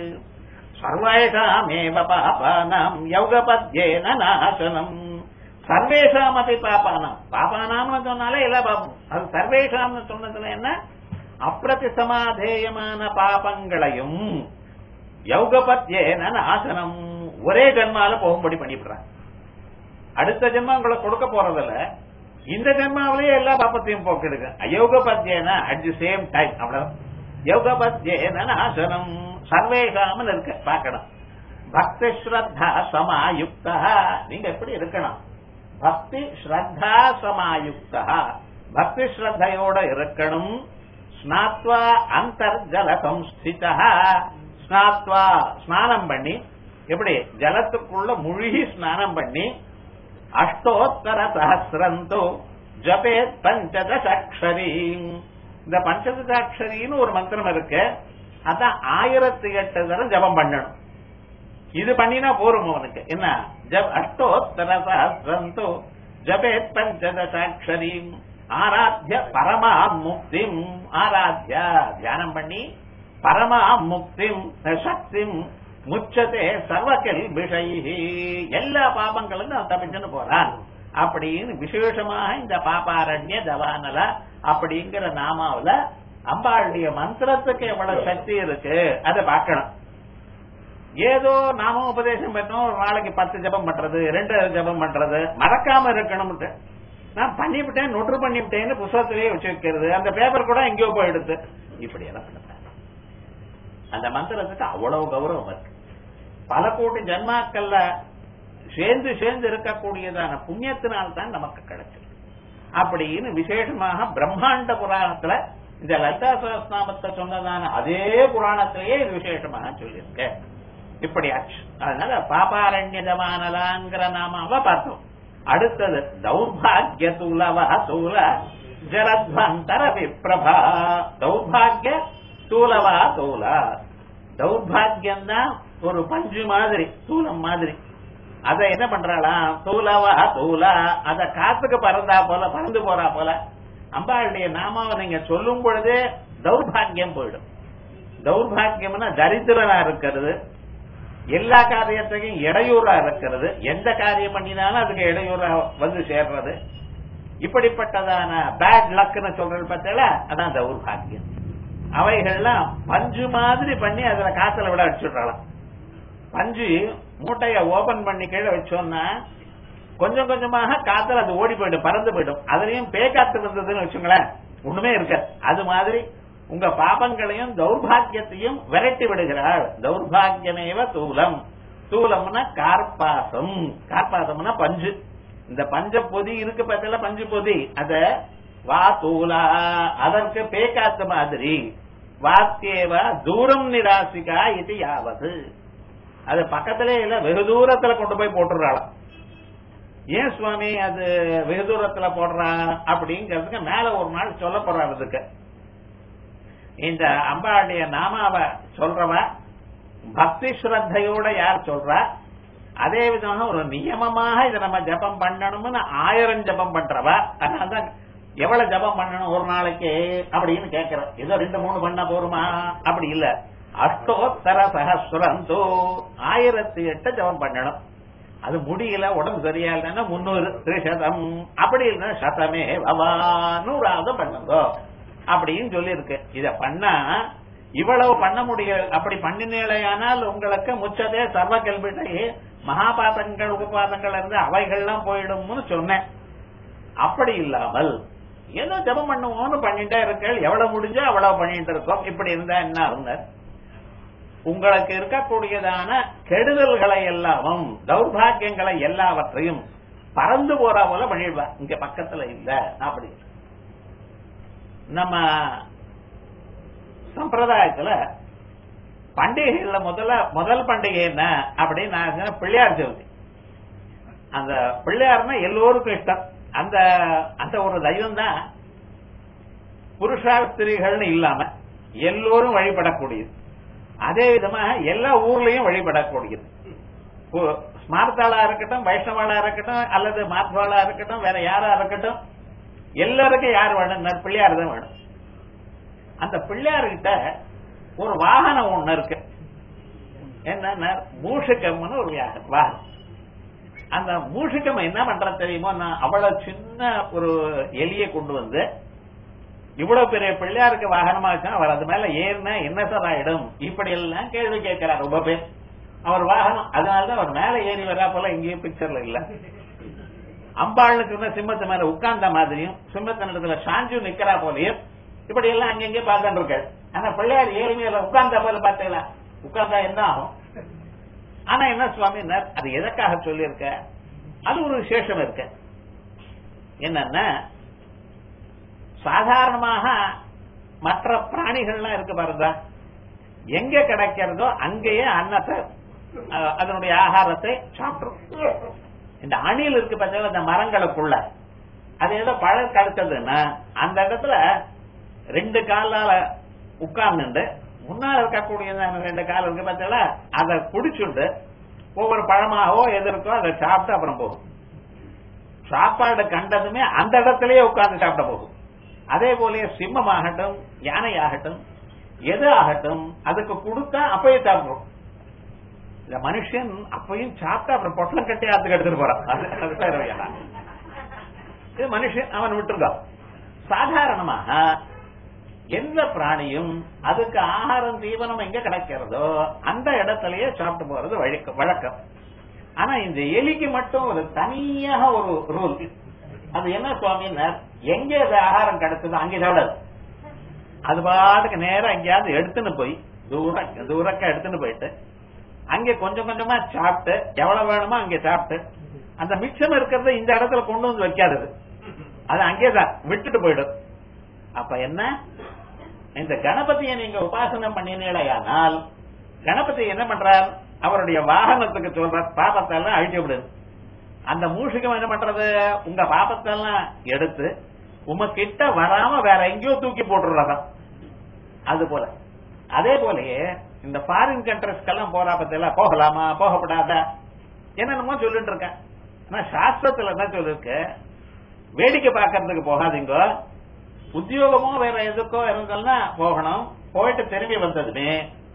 சர்வேஷாமேவ பாபானாம் யௌகபத்யேன நாசனம் சர்வேஷாம் அப்படி பாப்பானாம் பாப்பானாம்னு சொன்னாலே எல்லா பாப்பம் அது சர்வேஷாம்னு சொன்னதுல என்ன அப்பிரதிசமாதேயமான பாபங்களையும் யௌகபத்யேன நாசனம் ஒரே ஜென்மால போகும்படி பண்ணிவிடுறாங்க அடுத்த ஜென்மா உங்களை கொடுக்க போறதில்ல இந்த ஜென்மாவிலேயே எல்லா பாப்பத்தையும் போக்கிடுங்க அயோகபத்யேன அட் தி சேம் டைம் அவ்வளவு யோகபத்யேன நாசனம் சர்வேகாமல் இருக்க பார்க்கணும் பக்தி ஸ்ரத்தா சமாயுக்தா நீங்க எப்படி இருக்கணும் பக்தி ஸ்ரத்தா சமாயுக்தா பக்தி ஸ்ரத்தையோட இருக்கணும் ஸ்நாத்வா அந்தர்ஜல சம்ஸ்திதா ஸ்நாத்வா ஸ்நானம் பண்ணி எப்படி ஜலத்துக்குள்ள முழுகி ஸ்நானம் பண்ணி அஷ்டோத்தர சஹசிரந்தோ ஜபேத் பஞ்சதசாட்சரி இந்த பஞ்சதசாட்சரின்னு ஒரு மந்திரம் இருக்கு அதான் ஆயிரத்தி எட்டு தரம் ஜபம் பண்ணணும் இது பண்ணினா போரும் அவனுக்கு என்ன ஜப் அஷ்டோத்தர சஹசிரந்தோ ஜபேத் பஞ்சதசாட்சரி ஆராத்திய பரமா முக்திம் ஆராத்திய தியானம் பண்ணி பரமா முக்திம் சக்திம் முச்சதே சர்வக்கல் விஷயி எல்லா பாபங்களும் அவன் தப்பிச்சுன்னு போறான் அப்படின்னு விசேஷமாக இந்த பாபாரண்ய தவானல அப்படிங்கிற நாமாவில அம்பாளுடைய மந்திரத்துக்கு எவ்வளவு சக்தி இருக்கு அதை பார்க்கணும் ஏதோ நாம உபதேசம் பண்ணோம் ஒரு நாளைக்கு பத்து ஜபம் பண்றது ரெண்டு ஜபம் பண்றது மறக்காம இருக்கணும்ட்டு நான் பண்ணிவிட்டேன் நொற்று பண்ணிவிட்டேன்னு புத்தகத்திலேயே வச்சு வைக்கிறது அந்த பேப்பர் கூட எங்கேயோ போயிடுது இப்படி எல்லாம் பண்ண அந்த மந்திரத்துக்கு அவ்வளவு கௌரவம் இருக்கு பல கோடி ஜன்மாக்கள்ல சேர்ந்து சேர்ந்து இருக்கக்கூடியதான புண்ணியத்தினால்தான் நமக்கு கிடைச்சது அப்படின்னு விசேஷமாக பிரம்மாண்ட புராணத்துல இந்த லலிதா சகஸ்நாமத்தை சொன்னதான அதே புராணத்திலேயே இது விசேஷமாக சொல்லியிருக்க இப்படி ஆச்சு அதனால பாபாரண்யதமானலாங்கிற நாமாவ பார்த்தோம் அடுத்தது தௌர்பாகிய தூலவ தூல ஜலத்வந்தர விப்ரபா தௌர்பாகிய தூலவா தூல தௌர்பாகியம் தான் ஒரு பஞ்சு மாதிரி தூலம் மாதிரி அத என்ன பண்றாளாம் தூலவா தூலா அத காத்துக்கு பறந்தா போல பறந்து போறா போல அம்பாளுடைய நாமாவை நீங்க சொல்லும் பொழுதே தௌர்பாகியம் போயிடும் தௌர்பாகியம்னா தரித்திரனா இருக்கிறது எல்லா காரியத்தையும் இடையூறா இருக்கிறது எந்த காரியம் பண்ணினாலும் அதுக்கு இடையூறா வந்து சேர்றது இப்படிப்பட்டதான பேட் லக்னு சொல்றது பார்த்தல அதான் தௌர்பாகியம் அவைகள்லாம் பஞ்சு மாதிரி பண்ணி அதுல காத்துல விட அடிச்சுடலாம் பஞ்சு மூட்டைய ஓபன் பண்ணி கீழே வச்சோம்னா கொஞ்சம் கொஞ்சமாக காத்துல அது ஓடி போயிடும் பறந்து போயிடும் அதுலயும் பேக்காத்து இருந்ததுன்னு வச்சுங்களேன் ஒண்ணுமே இருக்க அது மாதிரி உங்க பாபங்களையும் தௌர்பாகியத்தையும் விரட்டி விடுகிறாள் தௌர்பாகியமேவ தூலம் தூலம்னா கார்பாசம் கார்பாசம்னா பஞ்சு இந்த பஞ்ச பொதி இருக்கு பார்த்தல பஞ்சு பொதி அத வா தூலா அதற்கு பேக்காத்து மாதிரி வாத்தியேவ தூரம் நிராசிகா இது யாவது அது பக்கத்திலே இல்ல வெகு தூரத்துல கொண்டு போய் போட்டுறாளாம் ஏன் சுவாமி அது வெகு தூரத்துல போடுறான் அப்படிங்கறதுக்கு மேல ஒரு நாள் சொல்ல போறாரு அதுக்கு இந்த அம்பாளுடைய நாமாவ சொல்றவ பக்தி ஸ்ரத்தையோட யார் சொல்றா அதே விதமாக ஒரு நியமமாக இதை நம்ம ஜபம் பண்ணணும்னு ஆயிரம் ஜபம் பண்றவ அதனாலதான் எவ்வளவு ஜபம் பண்ணணும் ஒரு நாளைக்கு அப்படின்னு கேட்கிற ஏதோ ரெண்டு மூணு பண்ண போருமா அப்படி இல்ல அஷ்டோத்தர சகஸ்வரம் தோ ஆயிரத்தி எட்டு ஜபம் பண்ணணும் அது முடியல உடம்பு சரியா இல்லைன்னா முன்னூறு திரிசதம் அப்படி இல்லைன்னா சதமே வவா நூறாவது பண்ணுங்க அப்படின்னு சொல்லியிருக்கு இத பண்ணா இவ்வளவு பண்ண முடியாது அப்படி பண்ணினேலையானால் உங்களுக்கு முச்சதே சர்வ கல்விட்டை மகாபாதங்கள் உபபாதங்கள் இருந்து அவைகள்லாம் போயிடும்னு சொன்னேன் அப்படி இல்லாமல் ஏதோ ஜபம் பண்ணுவோம்னு பண்ணிட்டே இருக்கேள் எவ்வளவு முடிஞ்சோ அவ்வளவு பண்ணிட்டு இருக்கோம் இப்படி இருந்தா என்ன இருந்த உங்களுக்கு இருக்கக்கூடியதான கெடுதல்களை எல்லாமும் தௌர்பாகியங்களை எல்லாவற்றையும் பறந்து போற போல பண்ணிடுவா இங்க பக்கத்துல இல்ல அப்படி நம்ம சம்பிரதாயத்துல பண்டிகைகள்ல முதல்ல முதல் பண்டிகை என்ன அப்படின்னு நான் சொன்னேன் பிள்ளையார் சதுர்த்தி அந்த பிள்ளையார்னா எல்லோருக்கும் இஷ்டம் அந்த அந்த ஒரு தெய்வம் தான் புருஷா ஸ்திரீகள்னு இல்லாம எல்லோரும் வழிபடக்கூடியது அதே விதமா எல்லா ஊர்லயும் வழிபடக்கூடியது ஸ்மார்த்தாளா இருக்கட்டும் வைஷ்ணவாளா இருக்கட்டும் அல்லது மாத்வாளா இருக்கட்டும் வேற யாரா இருக்கட்டும் எல்லாருக்கும் யார் வேணும் பிள்ளையார் தான் வேணும் அந்த பிள்ளையார்கிட்ட ஒரு வாகனம் ஒண்ணு இருக்கு என்ன மூஷிகம்னு ஒரு வாகனம் அந்த மூஷிகம் என்ன பண்ற தெரியுமோ நான் அவ்வளவு சின்ன ஒரு எலியை கொண்டு வந்து இவ்வளவு பெரிய பிள்ளையாருக்கு வாகனமா வச்சா அவர் அது மேல ஏறினா என்ன சார் ஆயிடும் இப்படி எல்லாம் கேள்வி கேட்கிறார் ரொம்ப பேர் அவர் வாகனம் அதனாலதான் அவர் மேல ஏறி வரா போல எங்கேயும் பிக்சர்ல இல்ல அம்பாள்னு சொன்ன சிம்மத்து மேல உட்கார்ந்த மாதிரியும் சிம்மத்தின் இடத்துல சாஞ்சு நிக்கிறா போலயும் இப்படி எல்லாம் அங்கங்கே பார்த்துட்டு இருக்காரு ஆனா பிள்ளையார் ஏறி மேல உட்கார்ந்த போல பார்த்தீங்களா உட்கார்ந்தா என்ன ஆகும் ஆனா என்ன சுவாமி அது எதற்காக சொல்லியிருக்க அது ஒரு விசேஷம் இருக்கு என்னன்னா சாதாரணமாக மற்ற பிராணிகள்லாம் இருக்கு பாருங்க எங்க கிடைக்கிறதோ அங்கேயே அன்னத்தை அதனுடைய ஆகாரத்தை சாப்பிடும் இந்த அணில் இருக்கு பார்த்தீங்கன்னா இந்த மரங்களுக்குள்ள அது ஏதோ பழம் கிடைச்சதுன்னா அந்த இடத்துல ரெண்டு காலால உட்கார்ந்துண்டு முன்னால் இருக்கக்கூடிய ரெண்டு கால் இருக்கு பார்த்தீங்களா அதை குடிச்சுண்டு ஒவ்வொரு பழமாவோ எது இருக்கோ அதை சாப்பிட்டு அப்புறம் போகும் சாப்பாடு கண்டதுமே அந்த இடத்துலயே உட்கார்ந்து சாப்பிட போகும் அதே போல சிம்மம் ஆகட்டும் யானை ஆகட்டும் எது ஆகட்டும் அதுக்கு கொடுத்தா அப்பயே சாப்பிடும் இந்த மனுஷன் அப்பயும் சாப்பிட்டா அப்புறம் பொட்டலம் கட்டி ஆத்துக்கு எடுத்துட்டு போறான் இது மனுஷன் அவன் விட்டுருக்கான் சாதாரணமாக எந்த பிராணியும் அதுக்கு ஆகாரம் தீவனம் எங்க கிடைக்கிறதோ அந்த இடத்திலேயே சாப்பிட்டு போறது வழக்கம் ஆனா இந்த எலிக்கு மட்டும் ஒரு தனியாக ஒரு ரூல் அது என்ன சுவாமினர் எங்க அது ஆகாரம் கிடைச்சதோ அங்கே சாப்பிடாது அது பாட்டுக்கு நேரம் எங்கேயாவது எடுத்துன்னு போய் தூர தூரக்க எடுத்துன்னு போயிட்டு அங்கே கொஞ்சம் கொஞ்சமா சாப்பிட்டு எவ்வளவு வேணுமோ அங்கே சாப்பிட்டு அந்த மிச்சம் இருக்கிறத இந்த இடத்துல கொண்டு வந்து வைக்காதது அது அங்கேதான் விட்டுட்டு போயிடும் அப்ப என்ன இந்த கணபதியை நீங்க உபாசனம் பண்ணினீழையானால் கணபதி என்ன பண்றார் அவருடைய வாகனத்துக்கு சொல்ற பாபத்தெல்லாம் அழிச்சு விடுது அந்த மூஷிகம் என்ன பண்றது உங்க பாபத்தெல்லாம் எடுத்து உமக்கிட்ட வராம வேற எங்கேயோ தூக்கி போட்டுறதான் அது போல அதே போலயே இந்த ஃபாரின் கண்ட்ரிஸ்க்கெல்லாம் போறா பத்தியெல்லாம் போகலாமா போகப்படாதா என்னென்னமோ சொல்லிட்டு இருக்கேன் ஆனா சாஸ்திரத்துல என்ன சொல்லிருக்கு வேடிக்கை பார்க்கறதுக்கு போகாதீங்க உத்தியோகமோ வேற எதுக்கோ இருந்தோம்னா போகணும் போயிட்டு திரும்பி வந்ததுமே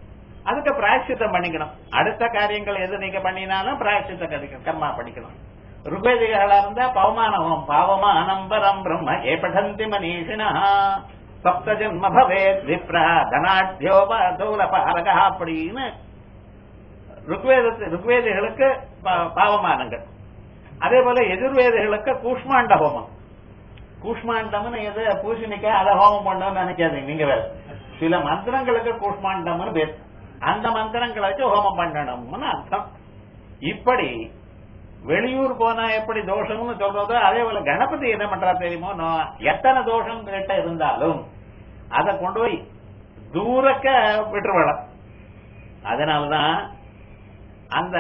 அதுக்கு பிராயசித்தம் பண்ணிக்கணும் அடுத்த காரியங்கள் எது நீங்க பண்ணினாலும் பிராயசித்த கர்மா பண்ணிக்கணும் ருக்வேதிகளா இருந்தா பவமானவம் பாவமானம்பரம் பிரம்ம ஏ படந்தி மனீஷினா சப்த ஜன்ம பவேத் விப்ரா தனாட்யோபூல பாரக அப்படின்னு ருக்வேதத்து ருக்வேதிகளுக்கு பா- பாவமானங்கள் அதே போல எதிர்வேதிகளுக்கு கூஷ்மாண்ட ஹோமம் கூஷ்மாண்டம்னு எது பூசணிக்காய் அதை ஹோமம் பண்ணணும்னு நினைக்காதீங்க நீங்க வேற சில மந்திரங்களுக்கு கூஷ்மாண்டம்னு பேர் அந்த மந்திரங்களை வச்சு ஹோமம் பண்ணணும்னு அர்த்தம் இப்படி வெளியூர் போனா எப்படி தோஷம்னு சொல்றதோ அதே போல கணபதி என்ன பண்றா தெரியுமோ நான் எத்தனை தோஷம் கிட்ட இருந்தாலும் அதை கொண்டு போய் தூரக்க விட்டுருவலாம் அதனாலதான் அந்த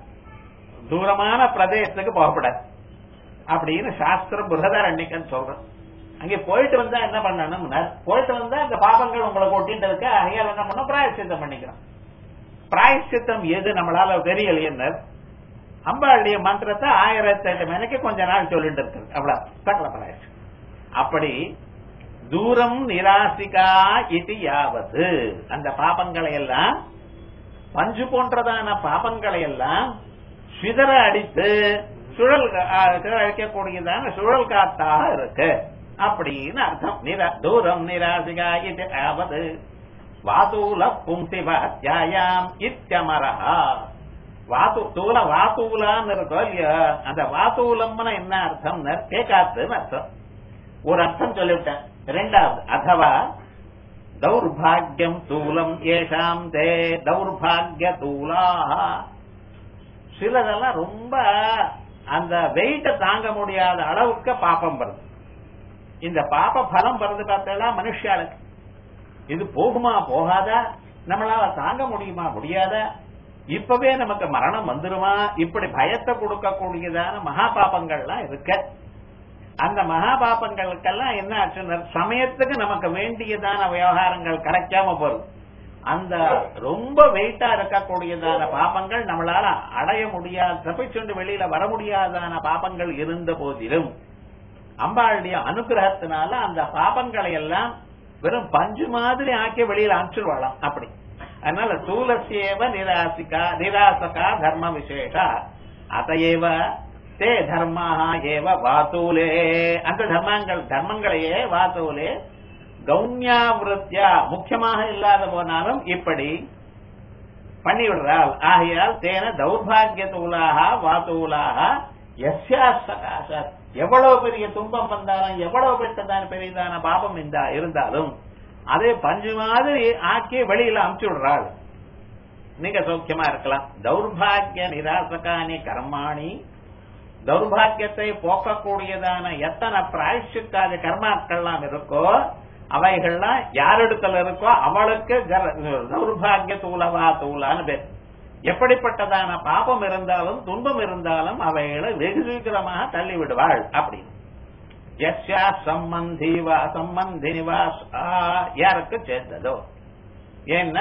தூரமான பிரதேசத்துக்கு போகப்படாது அப்படின்னு சாஸ்திரம் புரதரண்யக்கன்னு சொல்றோம் அங்கே போயிட்டு வந்தா என்ன பண்ணணும்னா போயிட்டு வந்தா இந்த பாபங்கள் உங்களை கொட்டிட்டு இருக்க அகையால் என்ன பண்ணணும் பிராயசித்தம் பண்ணிக்கிறோம் பிராயசித்தம் எது நம்மளால தெரியலையே அம்பாளுடைய மந்திரத்தை ஆயிரத்தி எட்டு மணிக்கு கொஞ்ச நாள் சொல்லிட்டு இருக்கு அவ்வளவு சகல பிராயசித்தம் அப்படி தூரம் நிராசிகா இது யாவது அந்த பாபங்களை எல்லாம் பஞ்சு போன்றதான பாபங்களை எல்லாம் சிதற அடித்து சுழல் கா- ஆ, சிதற அடிக்கக்கூடியதான சுழல் காத்தாக இருக்கு அப்படின்னு அர்த்தம் நிரா தூரம் நிராசிகா இது ஆவது வாதூல பும்சி வாத்தியாயாம் இத்தியமரஹா வாத்து தூல வாத்தூலான்னு இருக்கோ இல்லையா அந்த வாத்தூலம்னு என்ன அர்த்தம்னு கேட்காத்துன்னு அர்த்தம் ஒரு அர்த்தம் சொல்லிவிட்டேன் ரெண்டாவது அதவா தௌர்பாகியம் தூலம் ஏஷாம் தே தௌர்பாகிய தூலா சிலதெல்லாம் ரொம்ப அந்த வெயிட்ட தாங்க முடியாத அளவுக்கு பாப்பம் வருது இந்த பாப்ப பலம் வருது பார்த்தா மனுஷாளுக்கு இது போகுமா போகாதா நம்மளால தாங்க முடியுமா முடியாதா இப்பவே நமக்கு மரணம் வந்துருமா இப்படி பயத்தை கொடுக்கக்கூடியதான மகா பாபங்கள்லாம் இருக்கு அந்த மகா பாபங்களுக்கெல்லாம் என்ன ஆச்சுன்னா சமயத்துக்கு நமக்கு வேண்டியதான விவகாரங்கள் கிடைக்காம போகுது அந்த ரொம்ப வெயிட்டா இருக்கக்கூடியதான பாபங்கள் நம்மளால அடைய முடியாத தப்பிச்சுண்டு வெளியில வர முடியாதான பாபங்கள் இருந்த போதிலும் அம்பாளுடைய அனுகிரகத்தினால அந்த பாபங்களை எல்லாம் வெறும் பஞ்சு மாதிரி ஆக்கி வெளியில அனுப்பிச்சிருவாளாம் அப்படி அதனால தூலசேவ நிராசிகா நிராசகா தர்ம விசேஷா அதையேவ தே தர்மாக ஏவ வாத்தூலே அந்த தர்மங்கள் தர்மங்களையே வாத்தூலே கௌன்யாவிருத்தியா முக்கியமாக இல்லாத போனாலும் இப்படி பண்ணிவிடுறாள் ஆகையால் தேன தௌர்பாகிய தூளாக வாத்தூலாக எஸ்யா சகாசத் எவ்வளவு பெரிய துன்பம் வந்தாலும் எவ்வளவு பெற்றதான பெரியதான பாபம் இந்த இருந்தாலும் அதை பஞ்சு மாதிரி ஆக்கி வெளியில அமுச்சு விடுறாள் நீங்க சௌக்கியமா இருக்கலாம் தௌர்பாகிய நிராசகானி கர்மாணி தௌர்பாகியத்தை போக்கக்கூடியதான எத்தனை பிராயஷ்சித்தாதி கர்மாக்கள்லாம் இருக்கோ அவைகள்லாம் யாரிடத்துல இருக்கோ அவளுக்கு கர- தௌர்பாகிய தூளவா தூளான்னு பேர் எப்படிப்பட்டதான பாபம் இருந்தாலும் துன்பம் இருந்தாலும் அவைகளை வெகு சீக்கிரமாக தள்ளி விடுவாள் அப்படின்னு யஸ்யா சம்பந்தி வா சம்பந்தினி வா சா யாருக்கு சேர்ந்ததோ ஏன்னா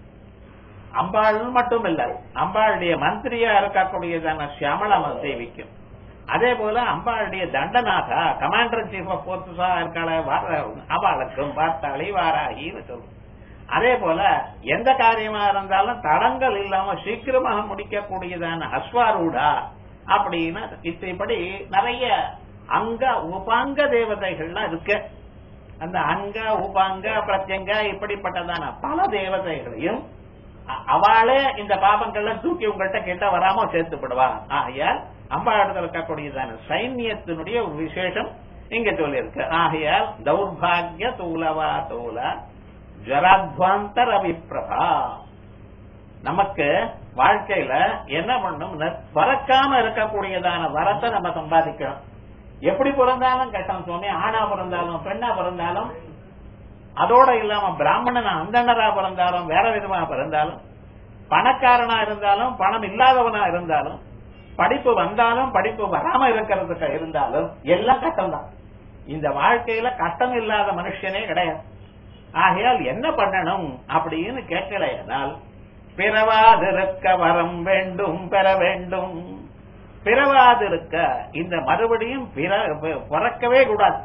அம்பாள் மட்டும் இல்ல அம்பாளுடைய மந்திரியா இருக்கக்கூடியதான சியாமளா தேவிக்கும் அதே போல அம்பாளுடைய தண்டநாதா கமாண்டர் சீஃப் ஆஃப் போர்ஸா இருக்காள அவளுக்கும் பார்த்தாளி வாராகின்னு சொல்லும் அதே போல எந்த காரியமா இருந்தாலும் தடங்கள் இல்லாம சீக்கிரமாக முடிக்கக்கூடியதான அஸ்வாரூடா அப்படின்னு இப்படி நிறைய அங்க உபாங்க தேவதைகள்லாம் இருக்கு அந்த அங்க உபாங்க பிரத்யங்க இப்படிப்பட்டதான பல தேவதைகளையும் அ- அவளே இந்த பாபங்கள்லாம் தூக்கி உங்கள்கிட்ட கிட்ட வராம சேர்த்து விடுவா ஆகையால் அம்பாடத்தில் இருக்கக்கூடியதான சைன்யத்தினுடைய ஒரு விசேஷம் இங்க சொல்லியிருக்கு ஆகையால் தௌர்பாகிய தூலவா தூல ஜராத்வாந்தர விப்ரபா நமக்கு வாழ்க்கையில என்ன பண்ணும் பறக்காம இருக்கக்கூடியதான வரத்தை நம்ம சம்பாதிக்கணும் எப்படி பிறந்தாலும் கட்டம் சொன்னே ஆணா பிறந்தாலும் பெண்ணா பிறந்தாலும் அதோட இல்லாம பிராமணனா அந்தணரா பிறந்தாலும் வேற விதமா பிறந்தாலும் பணக்காரனா இருந்தாலும் பணம் இல்லாதவனா இருந்தாலும் படிப்பு வந்தாலும் படிப்பு வராம இருக்கிறதுக்கு இருந்தாலும் எல்லாம் கட்டம் தான் இந்த வாழ்க்கையில கட்டம் இல்லாத மனுஷனே கிடையாது ஆகையால் என்ன பண்ணணும் அப்படின்னு கேட்கலையானால் பிறவாதிருக்க வரம் வேண்டும் பெற வேண்டும் பிறவாதிருக்க இந்த மறுபடியும் பிற- பிறக்கவே கூடாது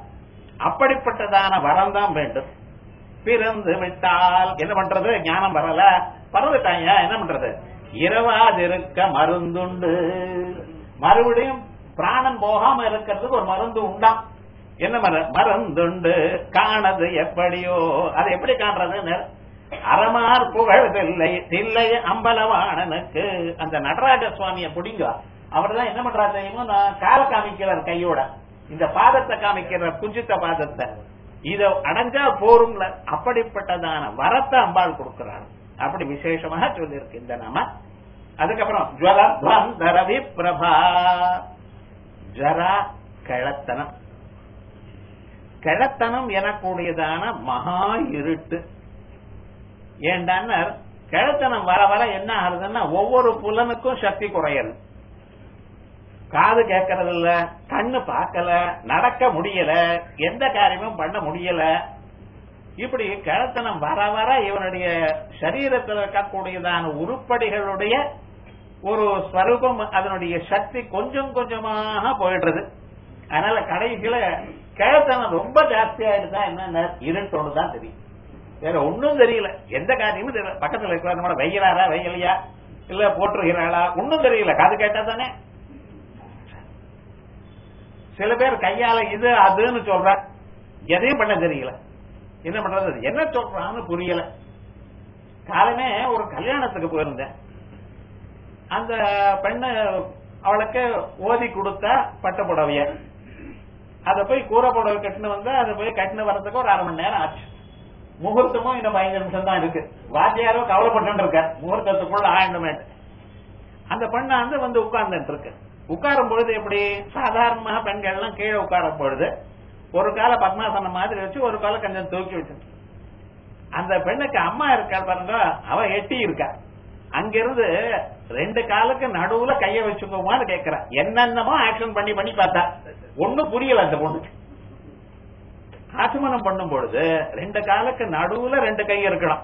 அப்படிப்பட்டதான வரம் தான் வேண்டும் பிறந்து விட்டால் என்ன பண்றது ஞானம் வரல பறந்துட்டாங்க என்ன பண்றது இரவாதிருக்க மருந்துண்டு மறுபடியும் பிராணன் போகாம இருக்கிறதுக்கு ஒரு மருந்து உண்டாம் என்ன மர மருந்துண்டு காணது எப்படியோ அதை எப்படி காண்றதுன்னு அறமார் புகழ் தில்லை தில்லை அம்பலவாணனுக்கு அந்த நடராஜ சுவாமிய பிடிங்க அவர் தான் என்ன பண்றாரு தெரியுமோ நான் கால காமிக்கிறார் கையோட இந்த பாதத்தை காமிக்கிற குஞ்சித்த பாதத்தை இத அடைஞ்சா போரும்ல அப்படிப்பட்டதான வரத்தை அம்பாள் கொடுக்கிறார் அப்படி விசேஷமாக சொல்லியிருக்கு இந்த நாம அதுக்கப்புறம் ஜுவலத்வந்தரவி பிரபா ஜரா கிழத்தனம் கிழத்தனம் எனக்கூடியதான மகா இருட்டு ஏண்டான்னர் கிழத்தனம் வர வர என்ன ஆகுதுன்னா ஒவ்வொரு புலனுக்கும் சக்தி குறையது காது கேட்கறது இல்ல கண்ணு பார்க்கல நடக்க முடியல எந்த காரியமும் பண்ண முடியல இப்படி கிழத்தனம் வர வர இவனுடைய சரீரத்தில் இருக்கக்கூடியதான உருப்படிகளுடைய ஒரு ஸ்வரூபம் அதனுடைய சக்தி கொஞ்சம் கொஞ்சமாக போயிடுறது அதனால கடைசியில கிழத்தனம் ரொம்ப ஜாஸ்தியாயிடுதா என்ன இருட்டோடு தான் தெரியும் வேற ஒன்னும் தெரியல எந்த காரியமும் தெரியல பக்கத்துல இருக்கிற நம்மள வெயிலாரா வெயிலையா இல்ல போட்டுருகிறாளா ஒன்னும் தெரியல காது கேட்டா தானே சில பேர் கையால இது அதுன்னு சொல்ற எதையும் பண்ண தெரியல என்ன பண்றது என்ன சொல்றான்னு புரியல காலமே ஒரு கல்யாணத்துக்கு போயிருந்தேன் அந்த பெண்ணு அவளுக்கு ஓதி கொடுத்த பட்ட புடவைய அத போய் கூரை புடவை கட்டினு வந்து அதை போய் கட்டினு வர்றதுக்கு ஒரு அரை மணி நேரம் ஆச்சு முகூர்த்தமும் இன்னும் பதினஞ்சு நிமிஷம் தான் இருக்கு வாத்தியாரோ கவலைப்பட்டு இருக்க முகூர்த்தத்துக்குள்ள ஆயிடுமே அந்த பெண்ணை வந்து வந்து உட்கார்ந்துட்டு இருக்கு உட்காரும் பொழுது எப்படி சாதாரணமாக பெண்கள் எல்லாம் கீழே உட்காரும் பொழுது ஒரு கால பத்மாசனம் மாதிரி வச்சு ஒரு கால கொஞ்சம் தூக்கி வச்சு அந்த பெண்ணுக்கு அம்மா இருக்கா பாருங்க அவ எட்டி இருக்கா அங்கிருந்து ரெண்டு காலுக்கு நடுவுல கைய வச்சுக்கோமான்னு கேக்குறா என்னென்னமோ ஆக்ஷன் பண்ணி பண்ணி பார்த்தா ஒண்ணும் புரியல அந்த பொண்ணுக்கு ஆச்சமனம் பண்ணும் பொழுது ரெண்டு காலுக்கு நடுவுல ரெண்டு கை இருக்கணும்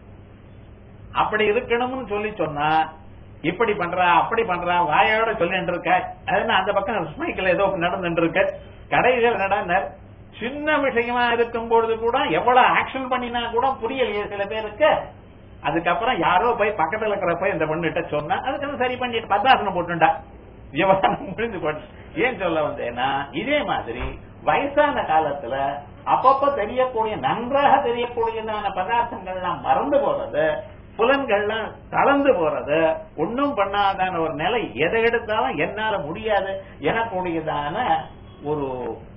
அப்படி இருக்கணும்னு சொல்லி சொன்னா இப்படி பண்றா அப்படி பண்றா வாயோட சொல்லிட்டு இருக்க அதுனா அந்த பக்கம் ஸ்மைக்கில் ஏதோ நடந்துட்டு இருக்கு கடைசியில் நடந்த சின்ன விஷயமா இருக்கும் பொழுது கூட எவ்வளவு ஆக்ஷன் பண்ணினா கூட புரியலையே சில பேருக்கு அதுக்கப்புறம் யாரோ போய் பக்கத்துல இருக்கிற போய் இந்த பொண்ணுகிட்ட சொன்னா அதுக்கு சரி பண்ணிட்டு பத்தாசனம் போட்டுண்டா விவகாரம் முடிஞ்சு போட்டு ஏன் சொல்ல வந்தேன்னா இதே மாதிரி வயசான காலத்துல அப்பப்ப தெரியக்கூடிய நன்றாக தெரியக்கூடியதான பதார்த்தங்கள்லாம் மறந்து போறது புலன்கள்லாம் தளர்ந்து போறது ஒன்னும் பண்ணாதான ஒரு நிலை எதை எடுத்தாலும் என்னால முடியாது எனக்கூடியதான ஒரு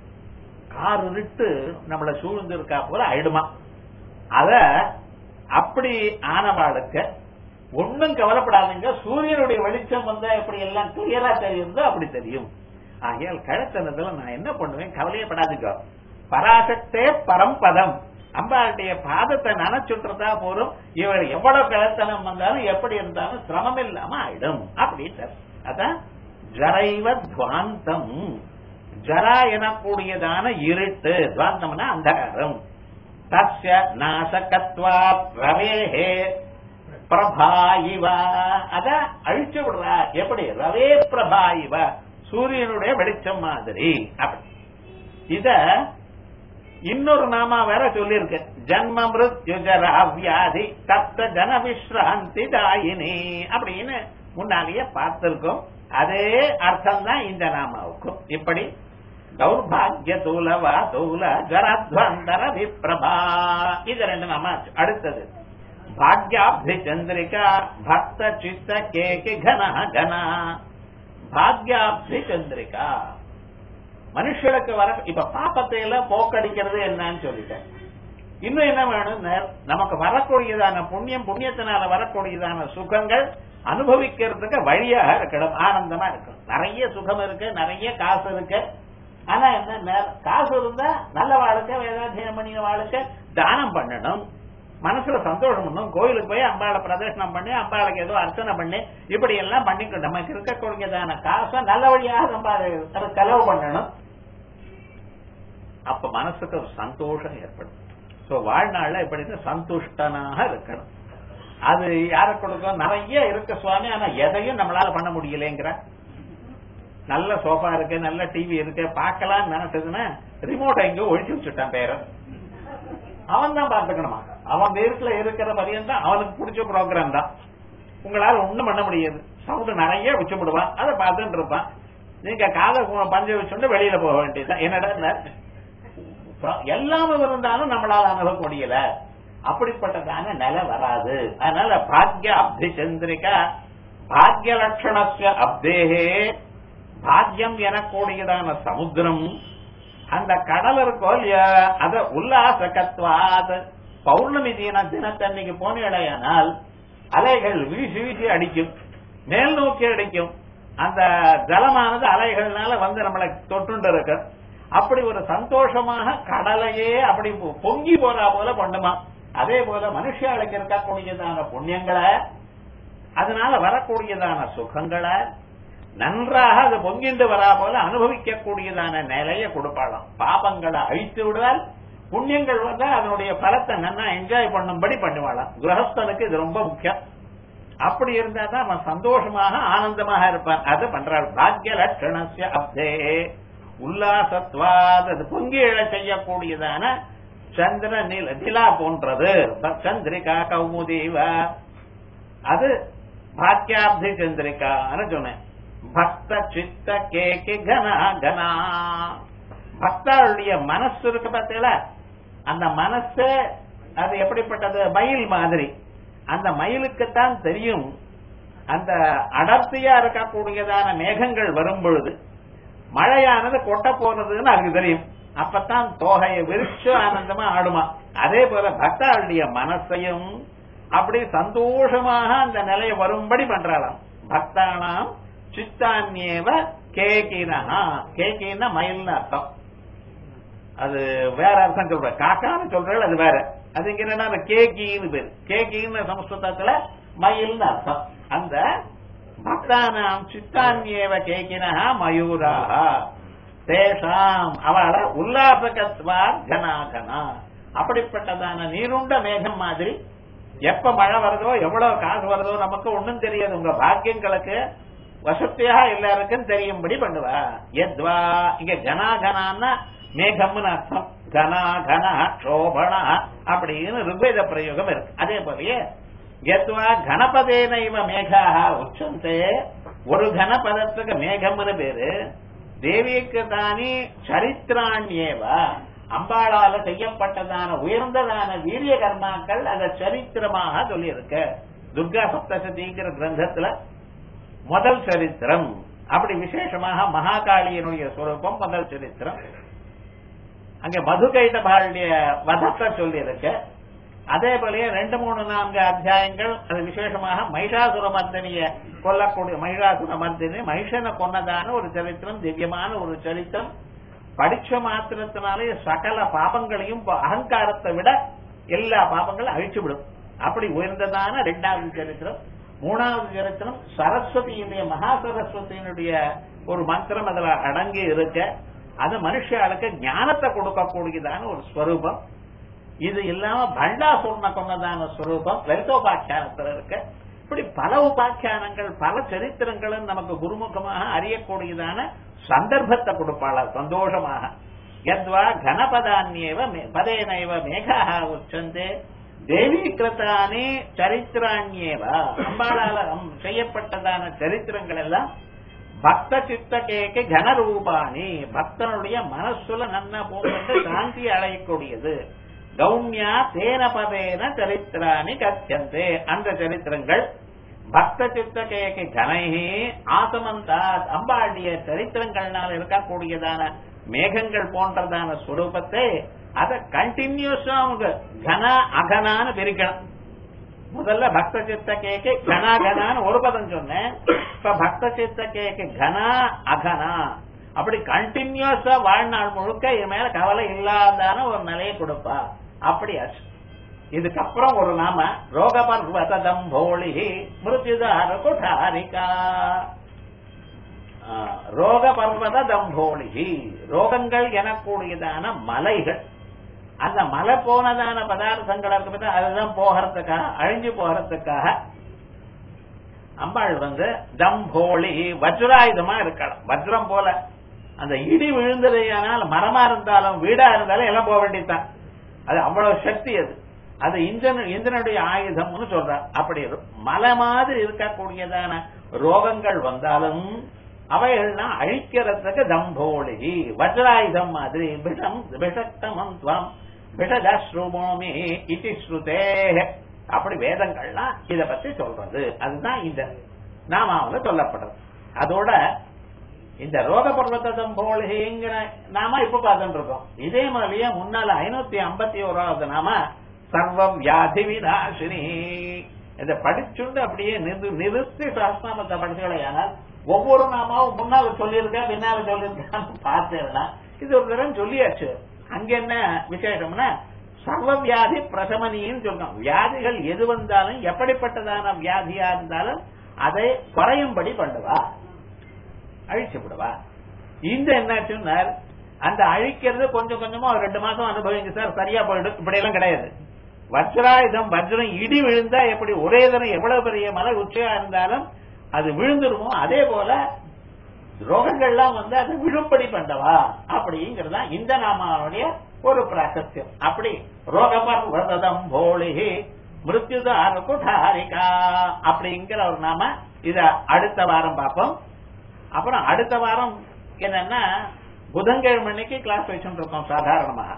காருட்டு நம்மள சூழ்ந்து இருக்கா போல ஆயிடுமா அத அப்படி ஆனவாளுக்கு ஒன்னும் கவலைப்படாதுங்க சூரியனுடைய வெளிச்சம் வந்தா எப்படி எல்லாம் கிளியரா தெரியுதோ அப்படி தெரியும் ஆகையால் கழத்தனத்துல நான் என்ன பண்ணுவேன் கவலையப்படாதுங்க பராசக்தே பரம்பதம் அம்பாளுடைய பாதத்தை நினைச்சுட்டுறதா போதும் இவர் எவ்வளவு கிழத்தனம் வந்தாலும் எப்படி இருந்தாலும் சிரமம் இல்லாம ஆயிடும் அப்படின்னு அதான் ஜரைவ துவாந்தம் ஜரா எனக்கூடியதான இருட்டு துவாந்தம்னா அந்தகாரம் தஸ்ய நாசகத்வா ரவேஹே பிரபா இவ அத அழிச்சு விடுறா எப்படி ரவே பிரபா இவ சூரியனுடைய வெளிச்சம் மாதிரி அப்படி இத இன்னொரு நாமா வேற சொல்லியிருக்கு ஜன்ம மிருத்யுஜரா வியாதி தத்த ஜன விஸ்ராந்தி தாயினி அப்படின்னு முன்னாலேயே பார்த்திருக்கோம் அதே அர்த்தம் தான் இந்த நாமாவுக்கும் இப்படி தௌர்பாகிய தூலவா தூல ஜரத்வந்தர விப்ரபா இது ரெண்டு நாமா அடுத்தது பாக்யாப்தி சந்திரிகா பக்த சித்த கேகி கன கனா பாக்யாப்தி சந்திரிகா மனுஷனுக்கு வர இப்ப பாப்பத்தை எல்லாம் போக்கடிக்கிறது என்னன்னு சொல்லிட்டேன் இன்னும் என்ன வேணும் நமக்கு வரக்கூடியதான புண்ணியம் புண்ணியத்தினால வரக்கூடியதான சுகங்கள் அனுபவிக்கிறதுக்கு வழியாக இருக்கணும் ஆனந்தமா இருக்கணும் நிறைய சுகம் இருக்கு நிறைய காசு இருக்கு ஆனா என்ன காசு இருந்தா நல்ல வாழ்க்கை வேதாத்தியம் பண்ணின வாழ்க்கை தானம் பண்ணணும் மனசுல சந்தோஷம் பண்ணும் கோயிலுக்கு போய் அம்பாளை பிரதர்ஷனம் பண்ணி அம்பாளுக்கு ஏதோ அர்ச்சனை பண்ணி இப்படி எல்லாம் பண்ணிக்கணும் நமக்கு இருக்கக்கூடியதான காசை நல்ல வழியாக நம்ம அதை செலவு பண்ணணும் அப்ப மனசுக்கு ஒரு சந்தோஷம் ஏற்படும் சோ வாழ்நாள்ல இப்படி சந்துஷ்டனாக இருக்கணும் அது யார கொடுக்கும் நிறைய இருக்கு சுவாமி ஆனா எதையும் நம்மளால பண்ண முடியலங்கிற நல்ல சோஃபா இருக்கு நல்ல டிவி இருக்கு பார்க்கலாம் நினைச்சதுன்னா ரிமோட் எங்க ஒழிச்சு வச்சுட்டான் பேரன் அவன் தான் பார்த்துக்கணுமா அவன் வீட்டுல இருக்கிற பரியந்தான் அவனுக்கு பிடிச்ச ப்ரோக்ராம் தான் உங்களால ஒண்ணும் பண்ண முடியாது சவுண்ட் நிறைய வச்சு விடுவான் அதை பார்த்துட்டு இருப்பான் நீங்க காதை பஞ்ச வச்சுட்டு வெளியில போக வேண்டியதுதான் என்னடா எல்லாமே இருந்தாலும் நம்மளால அணுக முடியல அப்படிப்பட்டதான நிலை வராது அதனால பாக்ய அப்தி சந்திரிகா பாக்ய லட்சணஸ்ய அப்தேகே பாக்யம் எனக்கூடியதான சமுத்திரம் அந்த கடல் இருக்கோ இல்லையா அத உல்லாசகத்வாத் பௌர்ணமி தின தினத்தன்னைக்கு போனேடையானால் அலைகள் வீசி வீசி அடிக்கும் மேல் நோக்கி அடிக்கும் அந்த ஜலமானது அலைகள்னால வந்து நம்மளை தொட்டுண்டு இருக்கு அப்படி ஒரு சந்தோஷமாக கடலையே அப்படி பொங்கி போறா போல பண்ணுமா அதே போல மனுஷாளுக்கு இருக்கக்கூடியதான புண்ணியங்களை அதனால வரக்கூடியதான சுகங்களை நன்றாக அது பொங்கிண்டு வரா போல அனுபவிக்க கூடியதான நிலைய கொடுப்பாளாம் பாபங்களை அழித்து விடுவால் புண்ணியங்கள் வந்தா அதனுடைய பலத்தை நன்னா என்ஜாய் பண்ணும்படி பண்ணுவாளாம் கிரகஸ்தனுக்கு இது ரொம்ப முக்கியம் அப்படி இருந்தா தான் அவன் சந்தோஷமாக ஆனந்தமாக இருப்பான் அது பண்றாள் பாக்ய லட்சணசிய அப்தே உல்லாசத்வாத் அது பொங்கி எழ செய்யக்கூடியதான சந்திர நில நிலா போன்றது சந்திரிகா கௌமுதீவ அது பாக்கியாப்தி சந்திரிகான்னு சொன்னேன் பக்த சித்த கேக்கு கனா கனா பக்தருடைய மனசு இருக்கு பார்த்தீங்களா அந்த மனசு அது எப்படிப்பட்டது மயில் மாதிரி அந்த மயிலுக்குத்தான் தெரியும் அந்த அடர்த்தியா இருக்கக்கூடியதான மேகங்கள் வரும் பொழுது மழையானது கொட்ட போனதுன்னு அதுக்கு தெரியும் அப்பதான் தோகையை விரிச்சு ஆனந்தமா ஆடுமா அதே போல பக்தருடைய மனசையும் அப்படி சந்தோஷமாக அந்த நிலையை வரும்படி பண்றாளாம் பக்தானாம் சித்தான்யேவ கேகினா கேகின்னா மயில்னு அர்த்தம் அது வேற அர்த்தம் சொல்ற காக்கான்னு சொல்றது அது வேற அது இங்க என்னன்னா கேகின்னு பேரு கேகின்னு சமஸ்கிருதத்துல மயில்னு அர்த்தம் அந்த பக்தானாம் சித்தான்யேவ கேகினா மயூராக தேசாம் அவள உல்லாசகத்வா கனாகனா அப்படிப்பட்டதான நீருண்ட மேகம் மாதிரி எப்ப மழை வருதோ எவ்வளவு காசு வருதோ நமக்கு ஒண்ணும் தெரியாது உங்க பாக்கியங்களுக்கு வசத்தியாக எல்லாருக்கும் தெரியும்படி பண்ணுவா எத்வா இங்க கனா கனான்னா மேகம்னு அர்த்தம் கனா கன சோபனா அப்படின்னு ருக்வேத பிரயோகம் இருக்கு அதே போலயே எத்வா கணபதேனைவ மேகாக உச்சந்தே ஒரு கணபதத்துக்கு மேகம்னு பேரு தேவிக்கு தானே சரித்திராண்யேவா அம்பாளால செய்யப்பட்டதான உயர்ந்ததான வீரிய கர்மாக்கள் அத சரித்திரமாக சொல்லியிருக்க துர்கா சப்தசதிங்கிற கிரந்தத்துல முதல் சரித்திரம் அப்படி விசேஷமாக மகாகாளியனுடைய சுரூபம் முதல் சரித்திரம் அங்க மதுகைதபாளுடைய வதத்தை சொல்லியிருக்க அதே போலயே ரெண்டு மூணு நான்கு அத்தியாயங்கள் அது விசேஷமாக மைஷாசுர மர்தனிய கொல்லக்கூடிய மைஷாசுர மர்தினி மகிஷனை கொன்னதான ஒரு சரித்திரம் திவ்யமான ஒரு சரித்திரம் படிச்ச மாத்திரத்தினாலே சகல பாபங்களையும் அகங்காரத்தை விட எல்லா பாபங்களும் அழிச்சு விடும் அப்படி உயர்ந்ததான இரண்டாவது சரித்திரம் மூணாவது சரித்திரம் சரஸ்வதியினுடைய மகா சரஸ்வதியினுடைய ஒரு மந்திரம் அதுல அடங்கி இருக்க அது மனுஷாளுக்கு ஞானத்தை கொடுக்கக்கூடியதான ஒரு ஸ்வரூபம் இது இல்லாம பண்டா சொன்ன கொண்டதான ஸ்வரூபம் லலிதோபாக்கியானத்துல இருக்க இப்படி பல உபாக்கியானங்கள் பல சரித்திரங்களும் நமக்கு குருமுகமாக அறியக்கூடியதான சந்தர்ப்பத்தை கொடுப்பாள சந்தோஷமாக யத்வா கனபதான்யேவ பதேனைவ மேகாக உச்சந்தே தேவி கிருத்தானே சரித்திராண்யேவ அம்பாளால செய்யப்பட்டதான சரித்திரங்கள் எல்லாம் பக்த சித்த கேக்கு கனரூபாணி பக்தனுடைய மனசுல நன்ன போகின்ற சாந்தி அடையக்கூடியது கௌன்யா தேன பதேன சரித்திராணி கத்தியந்தே அந்த சரித்திரங்கள் பக்த சித்த கேக்கு கனைகி ஆசமந்தாத் அம்பாளுடைய சரித்திரங்கள்னால இருக்கக்கூடியதான மேகங்கள் போன்றதான ஸ்வரூபத்தை அத கண்டினியூஸா அவங்க கன அகனான்னு பிரிக்கணும் முதல்ல பக்த சித்த கேக்கு கனா கனான்னு ஒரு பதம் சொன்னேன் இப்ப பக்த சித்த கேக்கு கனா அகனா அப்படி கண்டினியூஸா வாழ்நாள் முழுக்க இது மேல கவலை இல்லாதான ஒரு நிலையை கொடுப்பா அப்படி ஆச்சு இதுக்கப்புறம் ஒரு நாம ரோக பர்வதம் போலி மிருத்யுதார குடாரிகா ரோக பர்வத தம்போலிகி ரோகங்கள் எனக்கூடியதான மலைகள் அந்த மலை போனதான பதார்த்தங்கள் இருக்கு அதுதான் போகிறதுக்காக அழிஞ்சு போகிறதுக்காக அம்பாள் வந்து தம்போலி வஜ்ராயுதமா இருக்கலாம் வஜ்ரம் போல அந்த இடி விழுந்ததையானால் மரமா இருந்தாலும் வீடா இருந்தாலும் எல்லாம் போக வேண்டியதுதான் அது அவ்வளவு சக்தி அது அது இந்திரன் இந்திரனுடைய ஆயுதம்னு சொல்றார் அப்படி இரு- மலை மாதிரி இருக்கக்கூடியதான ரோகங்கள் வந்தாலும் அவைகள்லாம் அழிக்கிறதுக்கு தம்போழி வஜ்ராயுதம் மாதிரி விஷம் விஷக்தமம் துவம் விஷதாஸ்ருமோமே இதி ஸ்ருதே அப்படி வேதங்கள்லாம் இத பத்தி சொல்றது அதுதான் இந்த நாமாவில் சொல்லப்படுறது அதோட இந்த ரோக பர்வத்தம் போலிங்கிற நாம இப்ப பார்த்துட்டு இருக்கோம் இதே மாதிரியே முன்னால ஐநூத்தி ஐம்பத்தி ஓராவது நாம சர்வ வியாதி விநாசினி இதை படிச்சுண்டு அப்படியே நிறு- நிறுத்தி சாஸ்திரமத்தை படிச்சுக்கலையானால் ஒவ்வொரு நாமாவும் முன்னால சொல்லியிருக்கா பின்னால சொல்லியிருக்கான்னு பார்த்தேன்னா இது ஒரு தடவை சொல்லியாச்சு அங்க என்ன விசேஷம்னா சர்வ வியாதி பிரசமனின்னு சொல்றோம் வியாதிகள் எது வந்தாலும் எப்படிப்பட்டதான வியாதியா இருந்தாலும் அதை குறையும்படி பண்ணுவா அழிச்சு விடுவா இந்த என்னாச்சுன்னார் அந்த அழிக்கிறது கொஞ்சம் கொஞ்சமா ஒரு ரெண்டு மாசம் அனுபவிங்க சார் சரியா போயிடும் இப்படி எல்லாம் கிடையாது வஜ்ராயுதம் வஜ்ரம் இடி விழுந்தா எப்படி ஒரே தரம் எவ்வளவு பெரிய மலை உச்சியா இருந்தாலும் அது விழுந்துருமோ அதே போல ரோகங்கள்லாம் வந்து அது விழும்படி பண்ணவா அப்படிங்கிறதா இந்த நாமாவுடைய ஒரு பிராசஸ்யம் அப்படி ரோகபர்வதம் போலிஹி மிருத்யுதார குடாரிகா அப்படிங்கிற ஒரு நாம இத அடுத்த வாரம் பார்ப்போம் அப்புறம் அடுத்த வாரம் என்னன்னா புதன்கிழமை அன்னைக்கு கிளாஸ் வச்சுட்டு இருக்கோம் சாதாரணமாக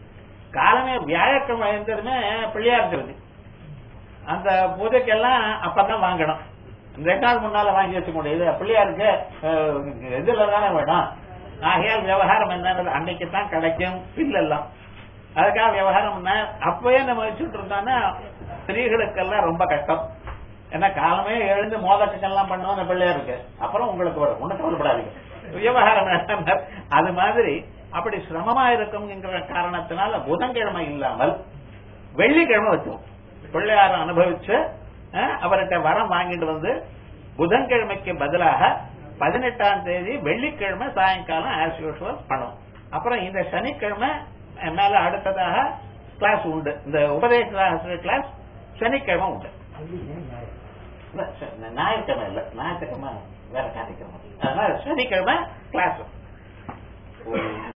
காலமே வியாழக்கிழமை இருந்ததுமே பிள்ளையார் திருதி அந்த பூஜைக்கெல்லாம் அப்பதான் வாங்கணும் ரெண்டு நாள் முன்னால வாங்கி வச்சுக்க முடியுது பிள்ளையாருக்கு அஹ், இதுல தானே வேணும் ஆகையால் விவகாரம் என்னன்னு அன்னைக்கு தான் கிடைக்கும் பில்லெல்லாம் அதுக்காக விவகாரம் என்ன அப்பவே நம்ம வச்சுட்டு இருந்தோம்னா ஸ்திரீகளுக்கெல்லாம் ரொம்ப கஷ்டம் ஏன்னா காலமே எழுந்து மோதக்கெல்லாம் பண்ணுவோம் பிள்ளையாருக்கு அப்புறம் உங்களுக்கு வரும் ஒண்ணு கவலைப்படாதீங்க விவகாரம் என்ன? அது மாதிரி அப்படி சிரமமா இருக்கும்ங்கிற காரணத்தினால புதன்கிழமை இல்லாமல் வெள்ளிக்கிழமை வச்சோம் பிள்ளையார அனுபவிச்சு அஹ், அவர்கிட்ட வரம் வாங்கிட்டு வந்து புதன்கிழமைக்கு பதிலாக பதினெட்டாம் தேதி வெள்ளிக்கிழமை சாயங்காலம் ஆஸ் யூஷுவல் பண்ணும் அப்புறம் இந்த சனிக்கிழமை மேல அடுத்ததாக கிளாஸ் உண்டு இந்த உபதேச கிளாஸ் சனிக்கிழமை உண்டு இல்ல, ச- ஞாயிற்றுக்கிழமை இல்ல ஞாயிற்றுக்கிழமை வேற காட்டிக்கிழமை அதனால சனிக்கிழமை கிளாஸ்